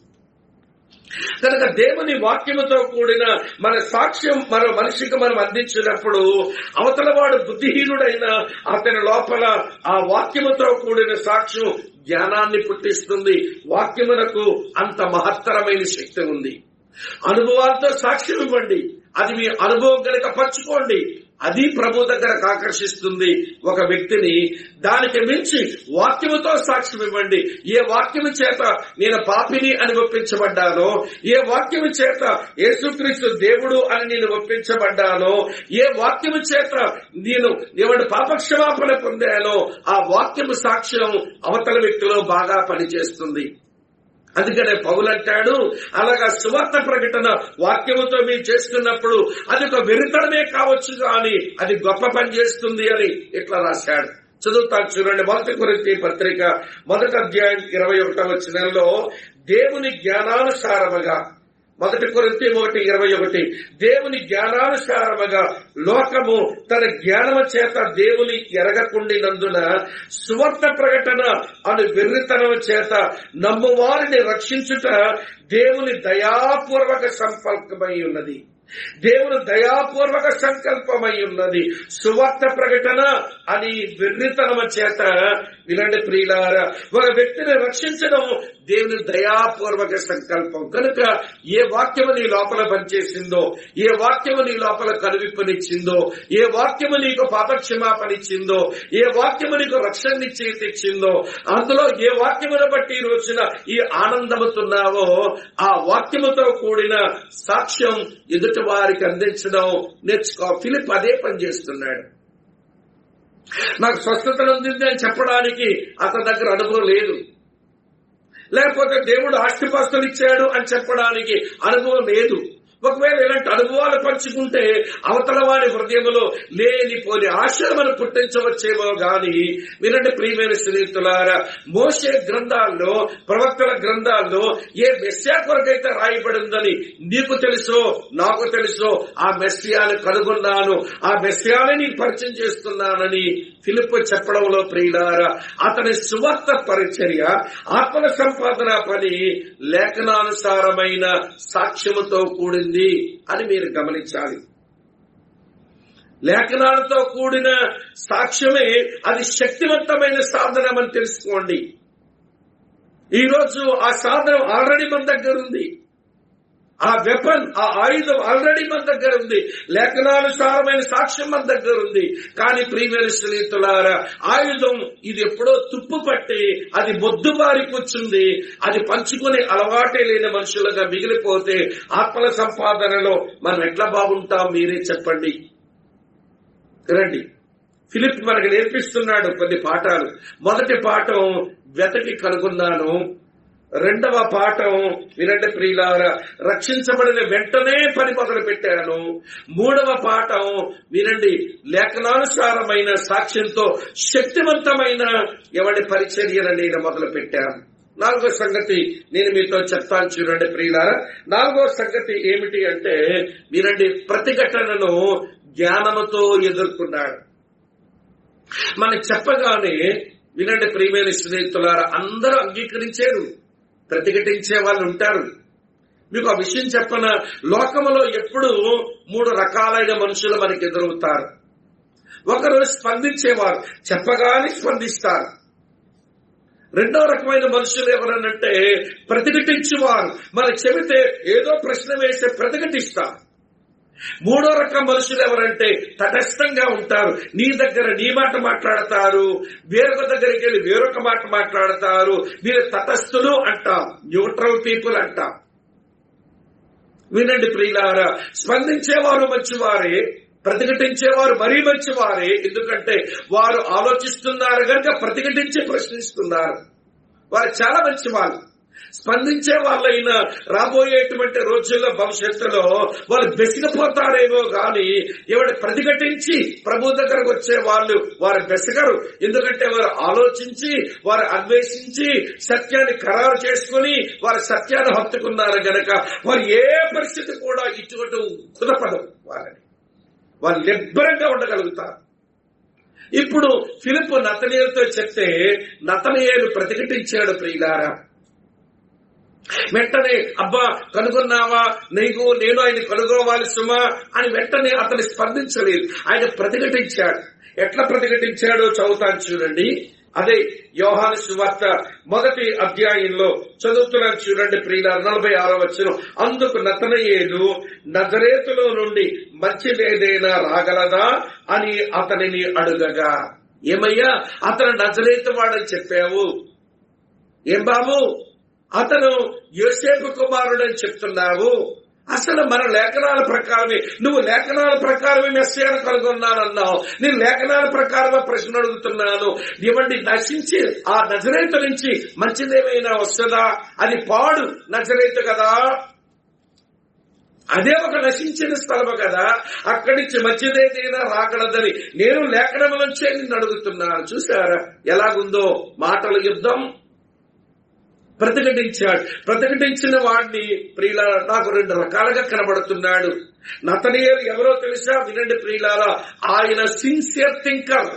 కనుక దేవుని వాక్యముతో కూడిన మన సాక్ష్యం మన మనిషికి మనం అందించినప్పుడు అవతల వాడు బుద్ధిహీనుడైన అతని లోపల ఆ వాక్యముతో కూడిన సాక్ష్యం జ్ఞానాన్ని పుట్టిస్తుంది వాక్యమునకు అంత మహత్తరమైన శక్తి ఉంది అనుభవాలతో సాక్ష్యం ఇవ్వండి అది మీ అనుభవం కనుక పంచుకోండి అది ప్రభు దగ్గరకు ఆకర్షిస్తుంది ఒక వ్యక్తిని దానికి మించి వాక్యముతో సాక్ష్యం ఇవ్వండి ఏ వాక్యము చేత నేను పాపిని అని ఒప్పించబడ్డానో ఏ వాక్యము చేత యేసుక్రీస్తు దేవుడు అని నేను ఒప్పించబడ్డానో ఏ వాక్యము చేత నేను ఎవరి పాపక్షమాపణ పొందానో ఆ వాక్యము సాక్ష్యం అవతల వ్యక్తిలో బాగా పనిచేస్తుంది అందుకనే పౌలంటాడు అలాగా సువార్త ప్రకటన వాక్యముతో మీరు చేస్తున్నప్పుడు అది ఒక వెరితడమే కావచ్చు కానీ అది గొప్ప పని చేస్తుంది అని ఇట్లా రాశాడు చదువుతాను చూడండి మొదటి గురించి పత్రిక మొదటి అధ్యాయం ఇరవై ఒకటవ వచనంలో దేవుని జ్ఞానానుసారముగా మొదటి కొరింతి ఒకటి ఇరవై ఒకటి దేవుని జ్ఞానానుసారముగా లోకము తన జ్ఞానము చేత దేవుని ఎరగకుండినందున సువర్త ప్రకటన అను వెర్రితనం చేత నమ్మువారిని రక్షించుట దేవుని దయాపూర్వక సంపర్కమై ఉన్నది దేవుని దయాపూర్వక సంకల్పమై ఉన్నది సువార్త ప్రకటన అని వెర్రితనమ చేత వినండి ప్రియులార ఒక వ్యక్తిని రక్షించడం దేవుని దయాపూర్వక సంకల్పం కనుక ఏ వాక్యము నీ లోపల పనిచేసిందో ఏ వాక్యము నీ లోపల కనువిప్పనిచ్చిందో ఏ వాక్యము నీకు పాపక్షమాపనిచ్చిందో ఏ వాక్యము నీకు రక్షణ తెచ్చిందో అందులో ఏ వాక్యమును బట్టి ఈ రోజున ఈ ఆనందముతున్నావో ఆ వాక్యముతో కూడిన సాక్ష్యం ఎదుటి వారికి అందించడం నేర్చుకో ఫిలిప్ అదే పని చేస్తున్నాడు నాకు స్వస్థతను అందింది అని చెప్పడానికి అతని దగ్గర అనుభవం లేదు లేకపోతే దేవుడు ఆస్తిపాస్తులు ఇచ్చాడు అని చెప్పడానికి అనుభవం లేదు ఒకవేళ ఇలాంటి అనుభవాలు పంచుకుంటే అవతల వారి హృదయంలో లేనిపోని ఆశ్రమను పుట్టించవచ్చేమో గాని వినండి ప్రియమైన స్నేహితులారా మోసే గ్రంథాల్లో ప్రవక్తల గ్రంథాల్లో ఏ మెస్సా కొరకైతే రాయబడిందని నీకు తెలుసో నాకు తెలుసో ఆ మెస్సియాను కనుగొన్నాను ఆ మెస్సియాని నీకు పరిచయం చేస్తున్నానని ఫిలిప్ చెప్పడంలో ప్రియులారా అతని సువార్త పరిచర్య ఆత్మల సంపాదన పని లేఖనానుసారమైన సాక్ష్యముతో కూడింది అని మీరు గమనించాలి లేఖనాలతో కూడిన సాక్ష్యమే అది శక్తివంతమైన సాధనం అని తెలుసుకోండి ఈరోజు ఆ సాధనం ఆల్రెడీ మన దగ్గర ఉంది ఆ వెపన్ ఆ ఆయుధం ఆల్రెడీ మన దగ్గర ఉంది లేఖనానుసారమైన సాక్ష్యం మన దగ్గర ఉంది కానీ ప్రియమైన స్నేహితులారా ఆయుధం ఇది ఎప్పుడో తుప్పు పట్టి అది మొద్దుబారి కూర్చుంది అది పంచుకునే అలవాటే లేని మనుషులుగా మిగిలిపోతే ఆత్మల సంపాదనలో మనం ఎట్లా బాగుంటాం మీరే చెప్పండి రండి ఫిలిప్ మనకు నేర్పిస్తున్నాడు కొన్ని పాఠాలు మొదటి పాఠం వెతకి కనుగొన్నాను రెండవ పాఠం వినండి ప్రియులార రక్షించబడిన వెంటనే పని మొదలు పెట్టాను మూడవ పాఠం వినండి లేఖనానుసారమైన సాక్ష్యంతో శక్తివంతమైన ఎవడి పరిచర్యను నేను మొదలు పెట్టాను నాలుగో సంగతి నేను మీతో చెప్తాను చూడండి ప్రియులారా నాలుగో సంగతి ఏమిటి అంటే వినండి ప్రతిఘటనను జ్ఞానముతో ఎదుర్కొన్నాడు మనకి చెప్పగానే వినండి ప్రియమైన స్నేహితులారా అందరూ అంగీకరించారు ప్రతిఘటించే వాళ్ళు ఉంటారు మీకు ఆ విషయం చెప్పన లోకములో ఎప్పుడు మూడు రకాలైన మనుషులు మనకి ఎదురవుతారు ఒకరు స్పందించేవారు చెప్పగానే స్పందిస్తారు రెండో రకమైన మనుషులు ఎవరనంటే ప్రతిఘటించేవారు మనకు చెబితే ఏదో ప్రశ్న వేస్తే ప్రతిఘటిస్తారు మూడో రకం మనుషులు ఎవరంటే తటస్థంగా ఉంటారు నీ దగ్గర నీ మాట మాట్లాడతారు వేరొక దగ్గరికి వెళ్ళి వేరొక మాట మాట్లాడతారు మీరు తటస్థులు అంటాం న్యూట్రల్ పీపుల్ అంటాం వినండి ప్రియులారా స్పందించేవారు మంచివారే ప్రతిఘటించేవారు మరీ మంచివారే ఎందుకంటే వారు ఆలోచిస్తున్నారు కనుక ప్రతిఘటించి ప్రశ్నిస్తున్నారు వారు చాలా మంచివాళ్ళు స్పందించే వాళ్ళైనా రాబోయేటువంటి రోజుల్లో భవిష్యత్తులో వాళ్ళు బెసిగిపోతారేమో గాని ఎవడు ప్రతిఘటించి ప్రభు దగ్గరకు వచ్చే వాళ్ళు వారు బెసగరు ఎందుకంటే వారు ఆలోచించి వారు అన్వేషించి సత్యాన్ని ఖరారు చేసుకుని వారు సత్యాన్ని హత్తుకున్నారు గనక వారు ఏ పరిస్థితి కూడా ఇటువంటి కుదపదు వారిని వారు నిబ్బరంగా ఉండగలుగుతారు ఇప్పుడు ఫిలిప్ నతనీయులతో చెప్తే నతనీయులు ప్రతిఘటించాడు ప్రియులారా వెంటనే అబ్బా కనుగొన్నావా నీకు నేను ఆయన కనుగోవాలి సుమా అని వెంటనే అతని స్పందించలేదు ఆయన ప్రతిఘటించాడు ఎట్లా ప్రతిఘటించాడో చదువుతాను చూడండి అదే యోహాను సువార్త మొదటి అధ్యాయంలో చదువుతున్నాను చూడండి ప్రియుల నలభై ఆరో వచ్చిన అందుకు నతనయేలు నజరేతులో నుండి మంచిదేదైనా రాగలదా అని అతనిని అడుగగా ఏమయ్యా అతను నజరేతు వాడని చెప్పావు ఏం బాబు అతను యోసేపు కుమారుడని చెప్తున్నావు అసలు మన లేఖనాల ప్రకారమే నువ్వు లేఖనాల ప్రకారమే మెస్సేను కనుగొన్నానన్నావు నేను లేఖనాల ప్రకారమే ప్రశ్న అడుగుతున్నాను ఇవ్వండి నశించి ఆ నజరేత నుంచి మంచిదేమైనా వస్తుందా అది పాడు నజరేత కదా అదే ఒక నశించిన స్థలము కదా అక్కడి నుంచి మంచిదేదైనా రాగలదని నేను లేఖనం నుంచే నిన్ను అడుగుతున్నాను చూసారా ఎలాగుందో మాటల యుద్ధం ప్రతిఘటించాడు ప్రతిఘటించిన వాడిని ప్రియుల నాకు రెండు రకాలుగా కనబడుతున్నాడు నతనీయులు ఎవరో తెలుసా వినండి ప్రియులారా ఆయన సిన్సియర్ థింకర్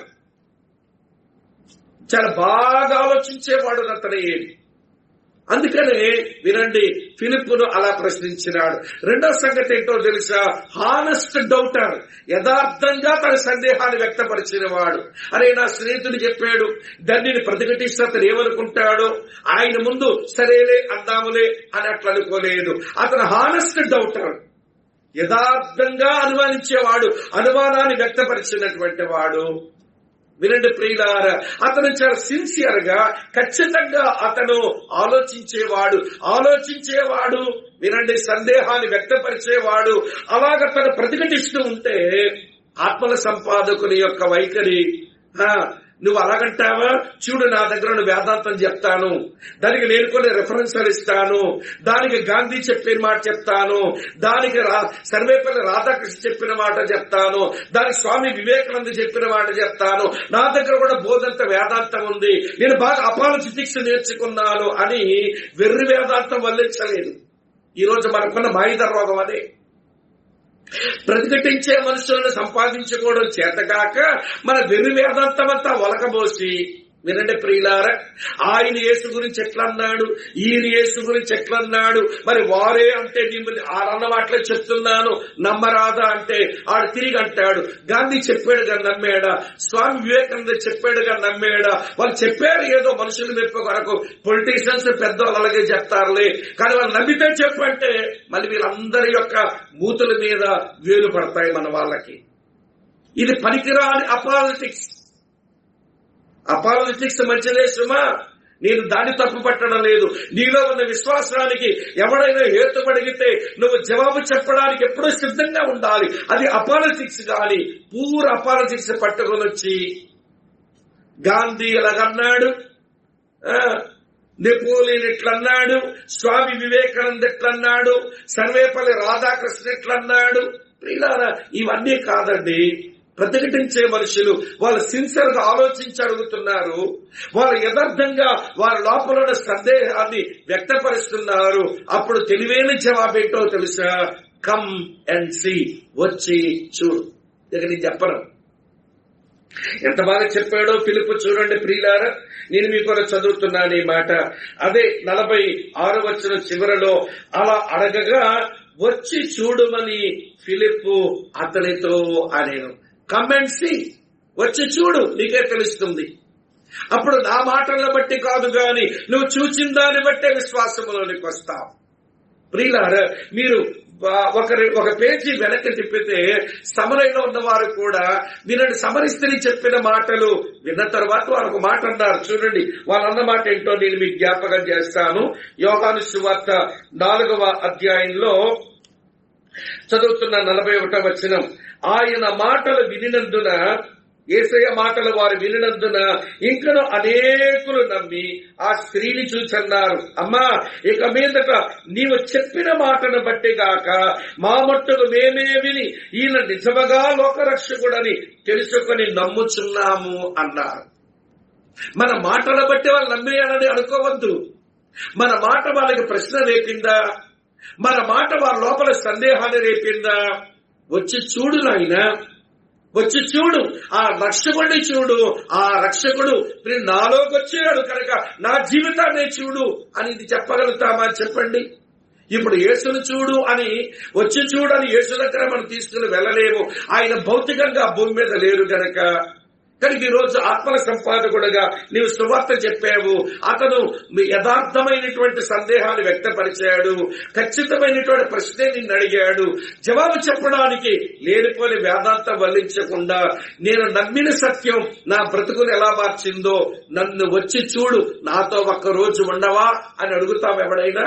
చాలా బాగా ఆలోచించేవాడు నతనీయులు అందుకనే వినండి ఫిలిప్పును అలా ప్రశ్నించినాడు రెండో సంగతి ఏంటో తెలుసా హానెస్ట్ డౌటర్ యథార్థంగా తన సందేహాన్ని వ్యక్తపరిచిన వాడు అరే నా స్నేహితుడు చెప్పాడు దాన్ని ప్రతిఘటిస్తే అతను ఏమనుకుంటాడో ఆయన ముందు సరేలే అందాములే అని అట్లా అనుకోలేదు అతను హానెస్ట్ డౌటర్ యథార్థంగా అనుమానించేవాడు అనుమానాన్ని వ్యక్తపరిచినటువంటి వాడు వినండి ప్రియులార అతను చాలా సిన్సియర్ గా ఖచ్చితంగా అతను ఆలోచించేవాడు ఆలోచించేవాడు వినండి సందేహాన్ని వ్యక్తపరిచేవాడు అలాగ తను ప్రతిఘటిస్తూ ఉంటే ఆత్మల సంపాదకుని యొక్క వైఖరి ఆ, నువ్వు అలాగంటావా చూడు నా దగ్గర నువ్వు వేదాంతం చెప్తాను దానికి నేను కొన్ని రెఫరెన్స్లు ఇస్తాను దానికి గాంధీ చెప్పిన మాట చెప్తాను దానికి రా- సర్వేపల్లి రాధాకృష్ణ చెప్పిన మాట చెప్తాను దానికి స్వామి వివేకానంద చెప్పిన మాట చెప్తాను నా దగ్గర కూడా బోధంత వేదాంతం ఉంది నేను బాగా అపాలజిటిక్స్ నేర్చుకున్నాను అని వెర్రి వేదాంతం వల్లించలేదు ఈ రోజు మనకున్న మాయిద రోగం అదే ప్రతిఘటించే మనుషులను సంపాదించుకోవడం చేతగాక మన వెర్రి వేదాంతం అంతా ఒలకబోసి వినండి ప్రియులార ఆయన యేసు గురించి ఎట్లన్నాడు ఈయన యేసు గురించి ఎట్లన్నాడు మరి వారే అంటే మిమ్మల్ని ఆరన్న మాటలే చెప్తున్నాను నమ్మరాదా అంటే ఆడు తిరిగి అంటాడు గాంధీ చెప్పాడుగా నమ్మాడా స్వామి వివేకానంద చెప్పాడుగా నమ్మాడా వాళ్ళు చెప్పారు ఏదో మనుషులు మెప్పు కొరకు పొలిటీషియన్స్ పెద్దవాళ్ళు అలాగే చెప్తారులే కానీ వాళ్ళు నమ్మితే చెప్పంటే మళ్ళీ వీళ్ళందరి యొక్క మూతుల మీద వేలు పడతాయి మన వాళ్ళకి ఇది పనికిరాని అపాలిటిక్స్ అపాలిటిక్స్ మంచిదే సుమా నేను దాన్ని తప్పు పట్టడం లేదు నీలో ఉన్న విశ్వాసానికి ఎవడైనా హేతుపడిగితే నువ్వు జవాబు చెప్పడానికి ఎప్పుడూ సిద్ధంగా ఉండాలి అది అపాలిటిక్స్ గాని పూర్ అపాలిటిక్స్ పట్టుకొని వచ్చి గాంధీ ఎలాగన్నాడు ఆ, నెపోలియన్ ఎట్లన్నాడు స్వామి వివేకానంద ఎట్లన్నాడు సర్వేపల్లి రాధాకృష్ణ ఎట్లన్నాడు ప్రియులారా ఇవన్నీ కాదండి ప్రతిఘటించే మనుషులు వాళ్ళు సిన్సియర్ గా ఆలోచించి అడుగుతున్నారు వాళ్ళు యథార్థంగా వారి లోపల ఉన్న సందేహాన్ని వ్యక్తపరుస్తున్నారు అప్పుడు తెలివైన జవాబేంటో తెలుసా కమ్ అండ్ సి వచ్చి చూడు ఇక నేను చెప్పను ఎంత బాగా చెప్పాడో పిలుపు చూడండి ప్రియులారా నేను మీకు కూడా చదువుతున్నాను ఈ మాట అదే నలభై ఆరు వచ్చిన చివరలో అలా అడగగా వచ్చి చూడమని ఫిలిప్పు అతనితో అనేను కమెంట్సి వచ్చి చూడు నీకే తెలుస్తుంది అప్పుడు నా మాటలను బట్టి కాదు గాని నువ్వు చూచిన దాన్ని బట్టే విశ్వాసంలోనికి వస్తావు ప్రియులారా మీరు ఆ, ఒక రె- ఒక పేజీ వెనక్కి తిప్పితే సమరలో ఉన్న వారు కూడా వినండి సమరిస్త్రీ చెప్పిన మాటలు విన్న తర్వాత వారు ఒక మాట అన్నారు చూడండి వాళ్ళన్న మాట ఏంటో నేను మీకు జ్ఞాపకం చేస్తాను యోగాను సువార్త నాలుగవ అధ్యాయంలో చదువుతున్న నలభై ఒకటో వచనం ఆయన మాటలు వినినందున ఏసయ మాటలు వారు వినినందున ఇంకను అనేకులు నమ్మి ఆ స్త్రీని చూచన్నారు అమ్మా ఇక మీదట నీవు చెప్పిన మాటను బట్టి గాక మా మట్టుకు మేమే విని ఈయన నిజముగా లోకరక్షకుడని తెలుసుకొని నమ్ముచున్నాము అన్నారు మన మాటల బట్టి వాళ్ళు నమ్మేయాలని అనుకోవద్దు మన మాట వాళ్ళకి ప్రశ్న రేపిందా మన మాట వాళ్ళ లోపల సందేహాన్ని రేపిందా వచ్చి చూడు నాయన వచ్చి చూడు ఆ రక్షకుడిని చూడు ఆ రక్షకుడు మీరు నాలోకి వచ్చాడు కనుక నా జీవితాన్ని చూడు అని ఇది చెప్పగలుగుతామా చెప్పండి ఇప్పుడు యేసును చూడు అని వచ్చి చూడు అని యేసు దగ్గర మనం తీసుకుని వెళ్ళలేము ఆయన భౌతికంగా భూమి మీద లేరు గనక కనుక ఈ రోజు ఆత్మల సంపాదకుడుగా నీవు సువార్త చెప్పావు అతను మీ యథార్థమైనటువంటి సందేహాన్ని వ్యక్తపరిచాడు ఖచ్చితమైనటువంటి ప్రశ్నే నిన్ను అడిగాడు జవాబు చెప్పడానికి లేనిపోని వేదాంతం వల్లించకుండా నేను నమ్మిన సత్యం నా బ్రతుకును ఎలా మార్చిందో నన్ను వచ్చి చూడు నాతో ఒక్క రోజు ఉండవా అని అడుగుతాం ఎవడైనా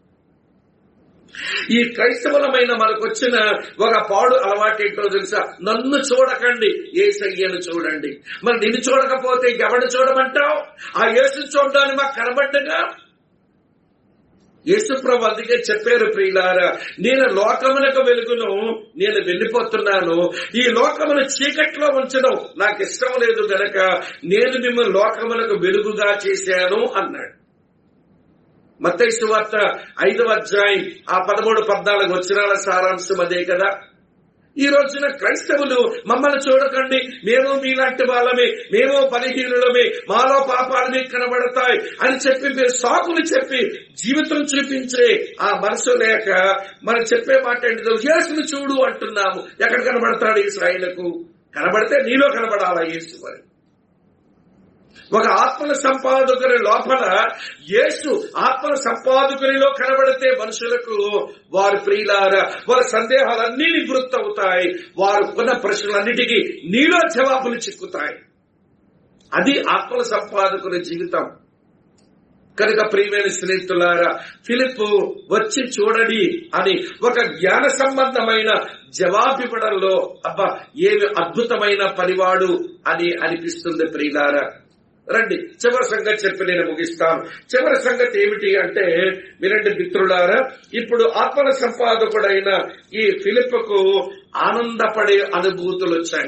ఈ క్రైస్తవులమైన మనకు వచ్చిన ఒక పాడు అలవాటేంటో తెలుసా నన్ను చూడకండి ఏ సయ్యను చూడండి మరి నిన్ను చూడకపోతే ఎవడు చూడమంటావు ఆ యేసు చూడడానికి మాకు కనబడ్డగా యేసుప్రభు అందుకే చెప్పారు ప్రియులారా నేను లోకమునకు వెలుగును నేను వెళ్ళిపోతున్నాను ఈ లోకమును చీకట్లో ఉంచడం నాకు ఇష్టం లేదు గనక నేను మిమ్మల్ని లోకమునకు వెలుగుగా చేశాను అన్నాడు మత్తైసు వార్త ఐదవ అధ్యాయం ఆ పదమూడు పద్నాలుగు వచ్చినాల సారాంశం అదే కదా ఈ రోజున క్రైస్తవులు మమ్మల్ని చూడకండి మేము మీలాంటి వాళ్ళమే మేము బలహీనులమే మాలో పాపాలు మీకు కనబడతాయి అని చెప్పి మీరు సాకులు చెప్పి జీవితం చూపించే ఆ మనసు లేక మనం చెప్పే మాట ఏంటిదో యేసును చూడు అంటున్నాము ఎక్కడ కనబడతాడు ఇస్రాయిలకు కనబడితే నీలో కనబడాలా యేసు మరి ఒక ఆత్మల సంపాదకుని లోపల యేసు ఆత్మల సంపాదకునిలో కనబడితే మనుషులకు వారి ప్రియులార వారి సందేహాలన్నీ నివృత్తి అవుతాయి వారు ఉన్న ప్రశ్నలన్నిటికీ నీలో జవాబులు చిక్కుతాయి అది ఆత్మల సంపాదకుని జీవితం కనుక ప్రియమైన స్నేహితులారా ఫిలిప్ వచ్చి చూడడి అని ఒక జ్ఞాన సంబంధమైన జవాబివ్వడంలో అబ్బా ఏమి అద్భుతమైన పనివాడు అని అనిపిస్తుంది ప్రియులారా రండి చివరి సంగతి చెప్పి నేను ముగిస్తాను చివరి సంగతి ఏమిటి అంటే వినండి మిత్రులారా ఇప్పుడు ఆత్మల సంపాదకుడైన ఈ ఫిలిప్కు ఆనందపడే అనుభూతులు వచ్చాయి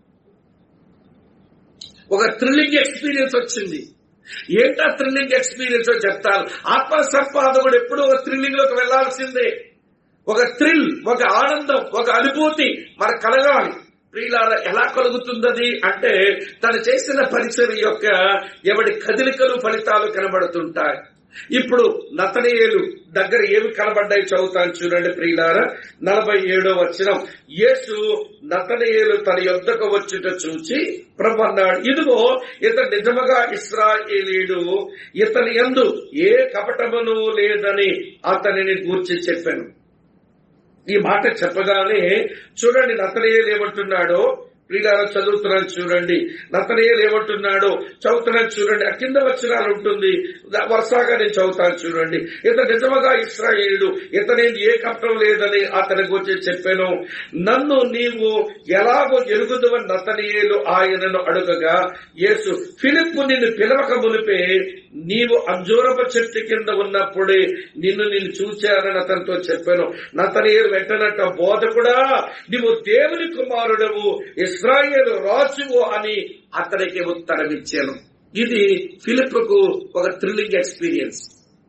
ఒక థ్రిల్లింగ్ ఎక్స్పీరియన్స్ వచ్చింది ఏంటా థ్రిల్లింగ్ ఎక్స్పీరియన్స్ చెప్తాను ఆత్మ సంపాదకుడు ఎప్పుడూ ఒక థ్రిల్లింగ్ లోకి వెళ్లాల్సిందే ఒక థ్రిల్ ఒక ఆనందం ఒక అనుభూతి మనకు కలగాలి ప్రియులార ఎలా కలుగుతుందది అంటే తను చేసిన పరిచయం యొక్క ఎవడి కదలికలు ఫలితాలు కనబడుతుంటాయి ఇప్పుడు నతనీయులు దగ్గర ఏమి కనబడ్డాయి చదువుతాను చూడండి ప్రియులార నలభై ఏడో వచ్చిన యేసు నతనీయులు తన యొద్దకు వచ్చుట చూచి ప్రభు అన్నాడు ఇదిగో ఇతను నిజముగా ఇస్రాయేలీడు ఇతని ఎందు ఏ కపటమును లేదని అతనిని గూర్చి చెప్పాను ఈ మాట చెప్పగానే చూడండి నతనీయులు ఏమంటున్నాడో ప్రియులారా చదువుతున్నాను చూడండి నతనీయులు ఏమంటున్నాడో చదువుతున్నాను చూడండి ఆ కింద వచ్చినాలు ఉంటుంది వరుసగా నేను చదువుతాను చూడండి ఇతను నిజముగా ఇస్రాయేలుడు ఇతనేది ఏ కష్టం లేదని అతని గురించి చెప్పాను నన్ను నీవు ఎలాగో ఎరుగుదవని నతనీయులు ఆయనను అడుగగా యేసు ఫిలిప్పు నిన్ను పిలవక మునిపే నీవు అంజూరప చెట్టు కింద ఉన్నప్పుడే నిన్ను నేను చూచానని అతనితో చెప్పాను నతనీయులు వెంటనట్ట బోధకుడా నీవు దేవుని కుమారుడవు ఇస్రాయేలు రాజువు అని అతనికి ఉత్తరం ఇచ్చాను ఇది ఫిలిప్కు ఒక థ్రిల్లింగ్ ఎక్స్పీరియన్స్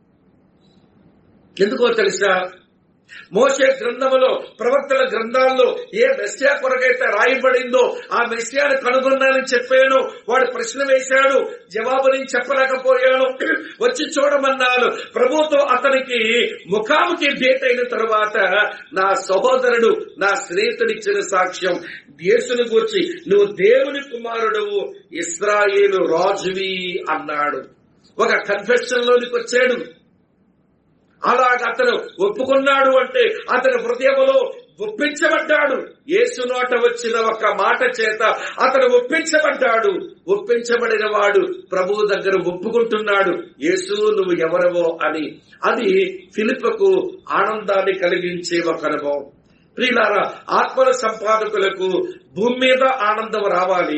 ఎందుకో తెలుసా మోసే గ్రంథములో ప్రవక్తల గ్రంథాల్లో ఏ మెస్సియా కొరకైతే రాయబడిందో ఆ మెస్సియాను కనుగొన్నానని చెప్పాను వాడు ప్రశ్న వేశాడు జవాబు నేను చెప్పలేకపోయాను వచ్చి చూడమన్నాను ప్రభుతో అతనికి ముఖాముఖి భేట్ అయిన తరువాత నా సహోదరుడు నా స్నేహితుడిచ్చిన సాక్ష్యం యేసుని గూర్చి నువ్వు దేవుని కుమారుడు ఇస్రాయేలు రాజువి అన్నాడు ఒక కన్ఫెషన్ లోనికి వచ్చాడు అలాగ అతను ఒప్పుకున్నాడు అంటే అతని హృదయంలో ఒప్పించబడ్డాడు యేసు నోట వచ్చిన ఒక మాట చేత అతను ఒప్పించబడ్డాడు ఒప్పించబడిన వాడు ప్రభువు దగ్గర ఒప్పుకుంటున్నాడు యేసు నువ్వు ఎవరవో అని అది ఫిలిపకు ఆనందాన్ని కలిగించే ఒక అనుభవం ప్రియులారా ఆత్మల సంపాదకులకు భూమి మీద ఆనందం రావాలి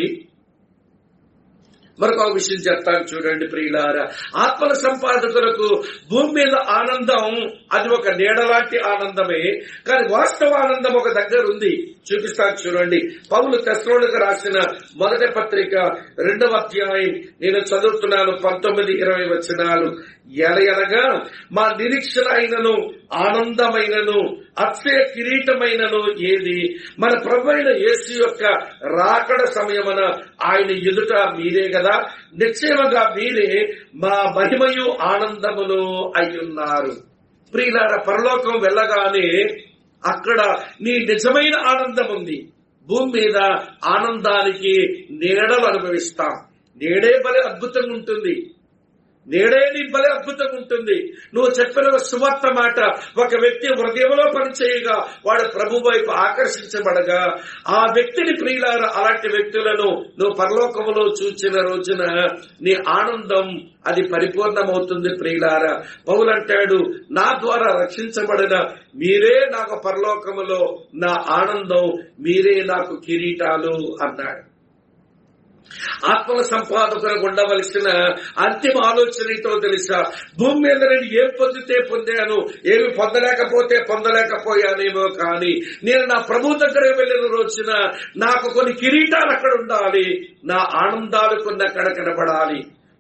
మరొక విషయం చెప్తాను చూడండి ప్రియులారా ఆత్మల సంపాదకులకు భూమి మీద ఆనందం అది ఒక నీడలాంటి ఆనందమే కానీ వాస్తవ ఆనందం ఒక దగ్గర ఉంది చూపిస్తాను చూడండి పౌలు తెస్లోనికి రాసిన మొదటి పత్రిక రెండవ అధ్యాయం నేను చదువుతున్నాను పంతొమ్మిది ఇరవై వచనాలు ఎలయనగా మా నిరీక్షణ అయినను ఆనందమైనను అక్షయ కిరీటమైనను ఏది మన ప్రభు అయిన యేసు యొక్క రాకడ సమయమున ఆయన ఎదుట మీరే కదా నిశ్చయముగా మీరే మా మహిమయు ఆనందమును అయ్యున్నారు ప్రియులార పరలోకం వెళ్ళగానే అక్కడ నీ నిజమైన ఆనందం ఉంది భూమి మీద ఆనందానికి నీడలు అనుభవిస్తాం నేడే బలి అద్భుతంగా ఉంటుంది నేడే నీ బలి అద్భుతంగా ఉంటుంది నువ్వు చెప్పిన ఒక సువార్త మాట ఒక వ్యక్తి హృదయంలో పనిచేయగా వాడు ప్రభు వైపు ఆకర్షించబడగా ఆ వ్యక్తిని ప్రియులార అలాంటి వ్యక్తులను నువ్వు పరలోకములో చూచిన రోజున నీ ఆనందం అది పరిపూర్ణమవుతుంది ప్రియులార పౌలంటాడు నా ద్వారా రక్షించబడిన మీరే నాకు పరలోకములో నా ఆనందం మీరే నాకు కిరీటాలు అన్నాడు ఆత్మల సంపాదకులకు ఉండవలసిన అంతిమ ఆలోచన ఏంటో తెలుసా భూమి మీద నేను ఏం పొందితే పొందాను ఏమి పొందలేకపోతే పొందలేకపోయానేమో కానీ నేను నా ప్రభు దగ్గర వెళ్ళిన రోజున నాకు కొన్ని కిరీటాలు అక్కడ ఉండాలి నా ఆనందాలు కొన్ని అక్కడ కనబడాలి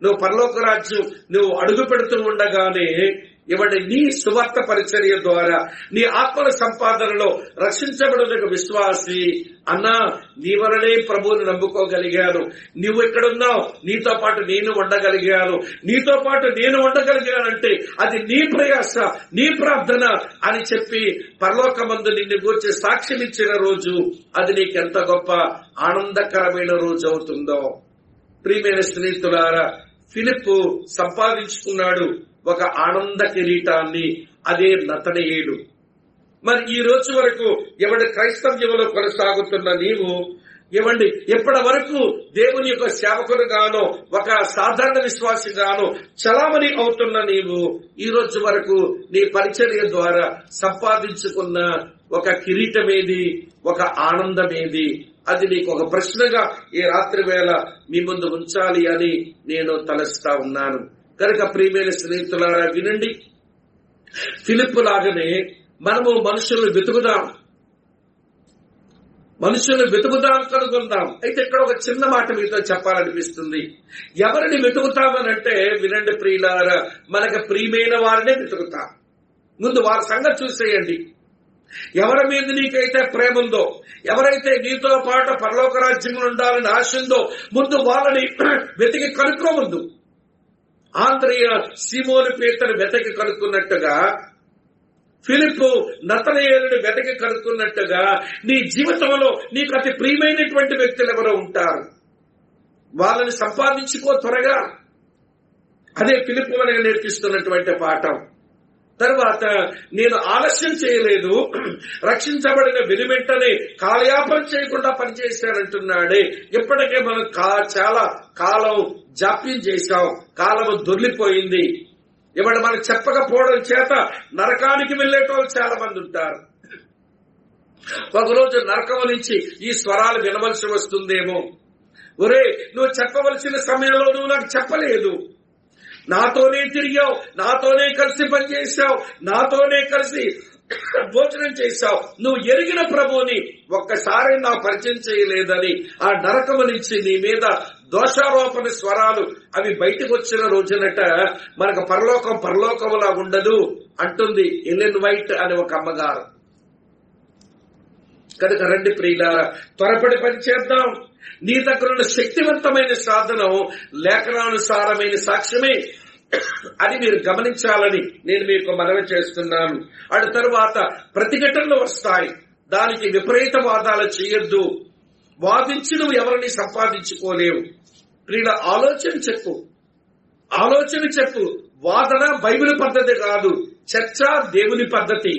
నువ్వు పరలోక రాజ్యం నువ్వు అడుగు పెడుతూ ఉండగానే ఇవడి నీ సువార్త పరిచర్య ద్వారా నీ ఆత్మల సంపాదనలో రక్షించబడిన విశ్వాసి అన్నా నీ వలనే ప్రభువుని నమ్ముకోగలిగాను నువ్వు ఎక్కడున్నావు నీతో పాటు నేను ఉండగలిగాను నీతో పాటు నేను ఉండగలిగానంటే అది నీ ప్రయాస నీ ప్రార్థన అని చెప్పి పరలోకమందు నిన్ను గూర్చి సాక్ష్యమిచ్చిన రోజు అది నీకెంత గొప్ప ఆనందకరమైన రోజు అవుతుందో ప్రియమైన స్నేహితులారా ఫిలిప్ సంపాదించుకున్నాడు ఒక ఆనంద కిరీటాన్ని అదే నతనయేడు మరి ఈ రోజు వరకు ఎవడి క్రైస్తవ్యంలో కొనసాగుతున్న నీవు ఇవ్వండి ఎప్పటి వరకు దేవుని యొక్క సేవకుడుగానో ఒక సాధారణ విశ్వాసిగానో చలామణి అవుతున్న నీవు ఈ రోజు వరకు నీ పరిచర్య ద్వారా సంపాదించుకున్న ఒక కిరీటమేది ఒక ఆనందమేది అది నీకు ఒక ప్రశ్నగా ఈ రాత్రి వేళ మీ ముందు ఉంచాలి అని నేను తలస్తా ఉన్నాను కనుక ప్రియమైన స్నేహితులారా వినండి ఫిలిప్ లాగానే మనము మనుషులను వెతుకుదాం మనుషులను వెతుకుదాం కనుగొందాం అయితే ఇక్కడ ఒక చిన్న మాట మీతో చెప్పాలనిపిస్తుంది ఎవరిని వెతుకుతామనంటే వినండి ప్రియులారా మనకు ప్రియమైన వారినే వెతుకుతాం ముందు వారి సంగతి చూసేయండి ఎవరి మీద నీకైతే ప్రేమ ఉందో ఎవరైతే నీతో పాటు పరలోక రాజ్యంలో ఉండాలని ఆశ ఉందో ముందు వాళ్ళని వెతికి కనుక్కో ముందు ఆంధ్రయ సీమోని పేతను వెతకి కనుక్కున్నట్టుగా ఫిలిప్ నతనయేలుని వెతకి కనుక్కున్నట్టుగా నీ జీవితంలో నీకు అతి ప్రియమైనటువంటి వ్యక్తులు ఎవరో ఉంటారు వాళ్ళని సంపాదించుకో త్వరగా అదే ఫిలిప్ మనకి నేర్పిస్తున్నటువంటి పాఠం తర్వాత నేను ఆలస్యం చేయలేదు రక్షించబడిన వెనువెంటనే కాలయాపన చేయకుండా పనిచేశానంటున్నాడే ఇప్పటికే మనం కా- చాలా కాలం జాప్యం చేశాం కాలం దొర్లిపోయింది ఇవాళ మనకు చెప్పకపోవడం చేత నరకానికి వెళ్లేటోళ్ళు చాలా మంది ఉంటారు ఒకరోజు నరకం నుంచి ఈ స్వరాలు వినవలసి వస్తుందేమో ఒరే నువ్వు చెప్పవలసిన సమయంలో నువ్వు నాకు చెప్పలేదు నాతోనే తిరిగావు నాతోనే కలిసి పనిచేశావు నాతోనే కలిసి భోజనం చేశావు నువ్వు ఎరిగిన ప్రభుని ఒక్కసారి నా పరిచయం చేయలేదని ఆ నరకము నుంచి నీ మీద దోషారోపణ స్వరాలు అవి బయటకు వచ్చిన రోజునట మనకు పరలోకం పరలోకములా ఉండదు అంటుంది ఎలెన్ వైట్ అని ఒక అమ్మగారు కనుక రండి ప్రియులారా త్వరపడి పని చేద్దాం నీ దగ్గర ఉన్న శక్తివంతమైన సాధనం లేఖనానుసారమైన సాక్ష్యమే అది మీరు గమనించాలని నేను మీకు మనవి చేస్తున్నాను అటు తరువాత ప్రతిఘటనలు వస్తాయి దానికి విపరీత వాదాలు చేయొద్దు వాదించి నువ్వు ఎవరిని సంపాదించుకోలేవు ప్రియుల ఆలోచన చెప్పు ఆలోచన చెప్పు వాదన బైబిల్ పద్ధతి కాదు చర్చ దేవుని పద్ధతి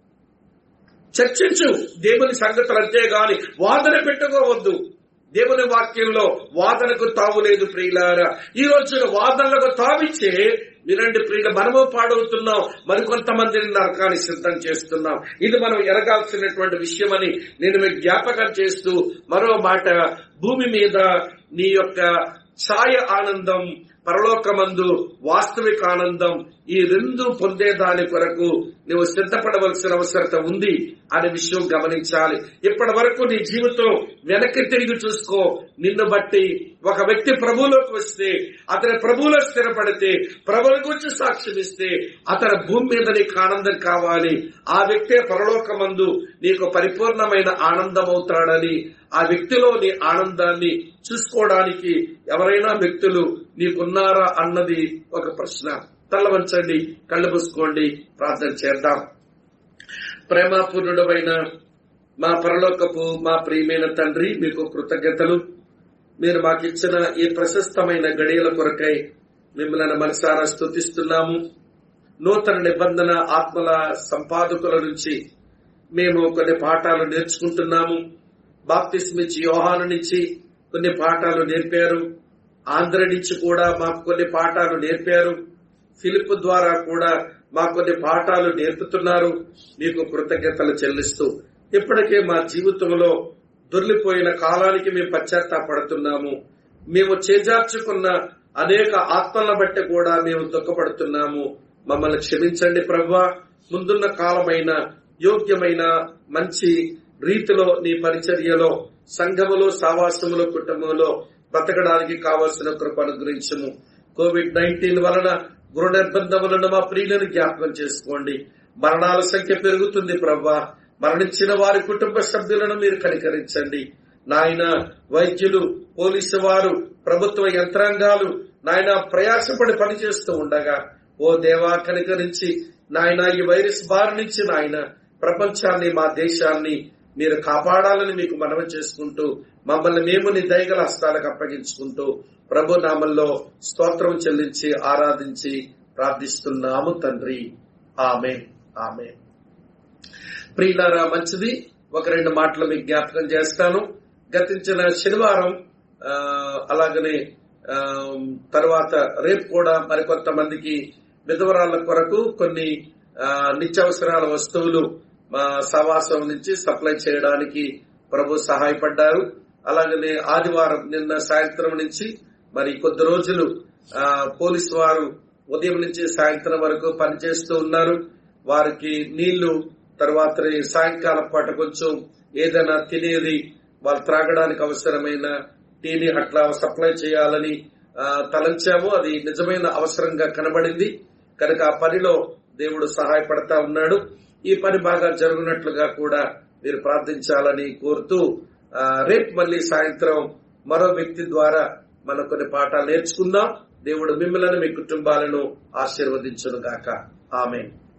చర్చించు దేవుని సంగతులు అంతేగాని వాదన పెట్టుకోవద్దు దేవుని వాక్యంలో వాదనకు తావు లేదు ప్రియులారా ఈ రోజున వాదనలకు తావిచ్చే వినండి ప్రియుల మనము పాడవుతున్నాం మరికొంతమందిని నరకాన్ని సిద్ధం చేస్తున్నాం ఇది మనం ఎరగాల్సినటువంటి విషయమని నేను మీకు జ్ఞాపకం చేస్తూ మరో మాట భూమి మీద నీ యొక్క ఛాయ ఆనందం పరలోకమందు వాస్తవిక ఆనందం ఈ రెండు పొందేదాని కొరకు నువ్వు సిద్ధపడవలసిన అవసరత ఉంది అనే విషయం గమనించాలి ఇప్పటి వరకు నీ జీవితం వెనక్కి తిరిగి చూసుకో నిన్ను బట్టి ఒక వ్యక్తి ప్రభువులోకి వస్తే అతని ప్రభువులో స్థిరపడితే ప్రభుల గురించి సాక్ష్యం ఇస్తే అతని భూమి మీద నీకు ఆనందం కావాలి ఆ వ్యక్తే పరలోకమందు నీకు పరిపూర్ణమైన ఆనందం అవుతాడని ఆ వ్యక్తిలో నీ ఆనందాన్ని చూసుకోవడానికి ఎవరైనా వ్యక్తులు నీకున్నారా అన్నది ఒక ప్రశ్న తల వంచండి కళ్ళు మూసుకోండి ప్రార్థన చేద్దాం ప్రేమపూర్ణుడమైన మా పరలోకపు మా ప్రియమైన తండ్రి మీకు కృతజ్ఞతలు మీరు మాకిచ్చిన ఈ ప్రశస్తమైన గడియల కొరకై మిమ్మల్ని మనసారా స్తుతిస్తున్నాము నూతన నిబంధన ఆత్మల సంపాదకుల నుంచి మేము కొన్ని పాఠాలు నేర్చుకుంటున్నాము బాప్తిస్మిచ్చి యోహాను నుంచి కొన్ని పాఠాలు నేర్పారు ఆంధ్ర నుంచి కూడా మాకు కొన్ని పాఠాలు నేర్పారు ఫిలిప్ ద్వారా కూడా మాకు కొన్ని పాఠాలు నేర్పుతున్నారు మీకు కృతజ్ఞతలు చెల్లిస్తూ ఇప్పటికే మా జీవితంలో దొర్లిపోయిన కాలానికి మేము పశ్చాత్తాపడుతున్నాము మేము చేజార్చుకున్న అనేక ఆత్మలను బట్టి కూడా మేము దుఃఖపడుతున్నాము మమ్మల్ని క్షమించండి ప్రభా ముందున్న కాలమైన యోగ్యమైన మంచి రీతిలో నీ పరిచర్యలో సంఘములో సావాసములో కుటుంబంలో బ్రతకడానికి కావలసిన కృప అనుగ్రహించము కోవిడ్ నైన్టీన్ వలన గృహ నిర్బంధములను మా ప్రియులను జ్ఞాపకం చేసుకోండి మరణాల సంఖ్య పెరుగుతుంది ప్రవ్వా మరణించిన వారి కుటుంబ సభ్యులను మీరు కనికరించండి నాయన వైద్యులు పోలీసు వారు ప్రభుత్వ యంత్రాంగాలు నాయన ప్రయాసపడి పనిచేస్తూ ఉండగా ఓ దేవా కనికరించి నాయన ఈ వైరస్ బారి నుంచి నాయన ప్రపంచాన్ని మా దేశాన్ని మీరు కాపాడాలని మీకు మనవి చేసుకుంటూ మమ్మల్ని మేము నీ దయగల హస్తాలకు అప్పగించుకుంటూ ప్రభు నామంలో స్తోత్రం చెల్లించి ఆరాధించి ప్రార్థిస్తున్నాము తండ్రి ఆమె ఆమె ప్రియులారా మంచిది ఒక రెండు మాటలు మీకు జ్ఞాపకం చేస్తాను గతించిన శనివారం ఆ, అలాగనే ఆ, తర్వాత రేపు కూడా మరికొంతమందికి విధవరాల కొరకు కొన్ని ఆ, నిత్యావసరాల వస్తువులు మా సవాసం నుంచి సప్లై చేయడానికి ప్రభు సహాయపడ్డారు అలాగనే ఆదివారం నిన్న సాయంత్రం నుంచి మరి కొద్ది రోజులు ఆ, పోలీసు వారు ఉదయం నుంచి సాయంత్రం వరకు పనిచేస్తూ ఉన్నారు వారికి నీళ్లు తర్వాత సాయంకాలం పాట కొంచెం ఏదైనా తినేది వాళ్ళు త్రాగడానికి అవసరమైన టీని అట్లా సప్లై చేయాలని ఆ, తలంచాము అది నిజమైన అవసరంగా కనబడింది కనుక ఆ పనిలో దేవుడు సహాయపడతా ఉన్నాడు ఈ పని బాగా జరుగునట్లుగా కూడా మీరు ప్రార్థించాలని కోరుతూ ఆ, రేపు మళ్ళీ సాయంత్రం మరో వ్యక్తి ద్వారా మనం కొన్ని పాఠాలు నేర్చుకుందాం దేవుడు మిమ్మల్ని మీ కుటుంబాలను ఆశీర్వదించును గాక ఆమె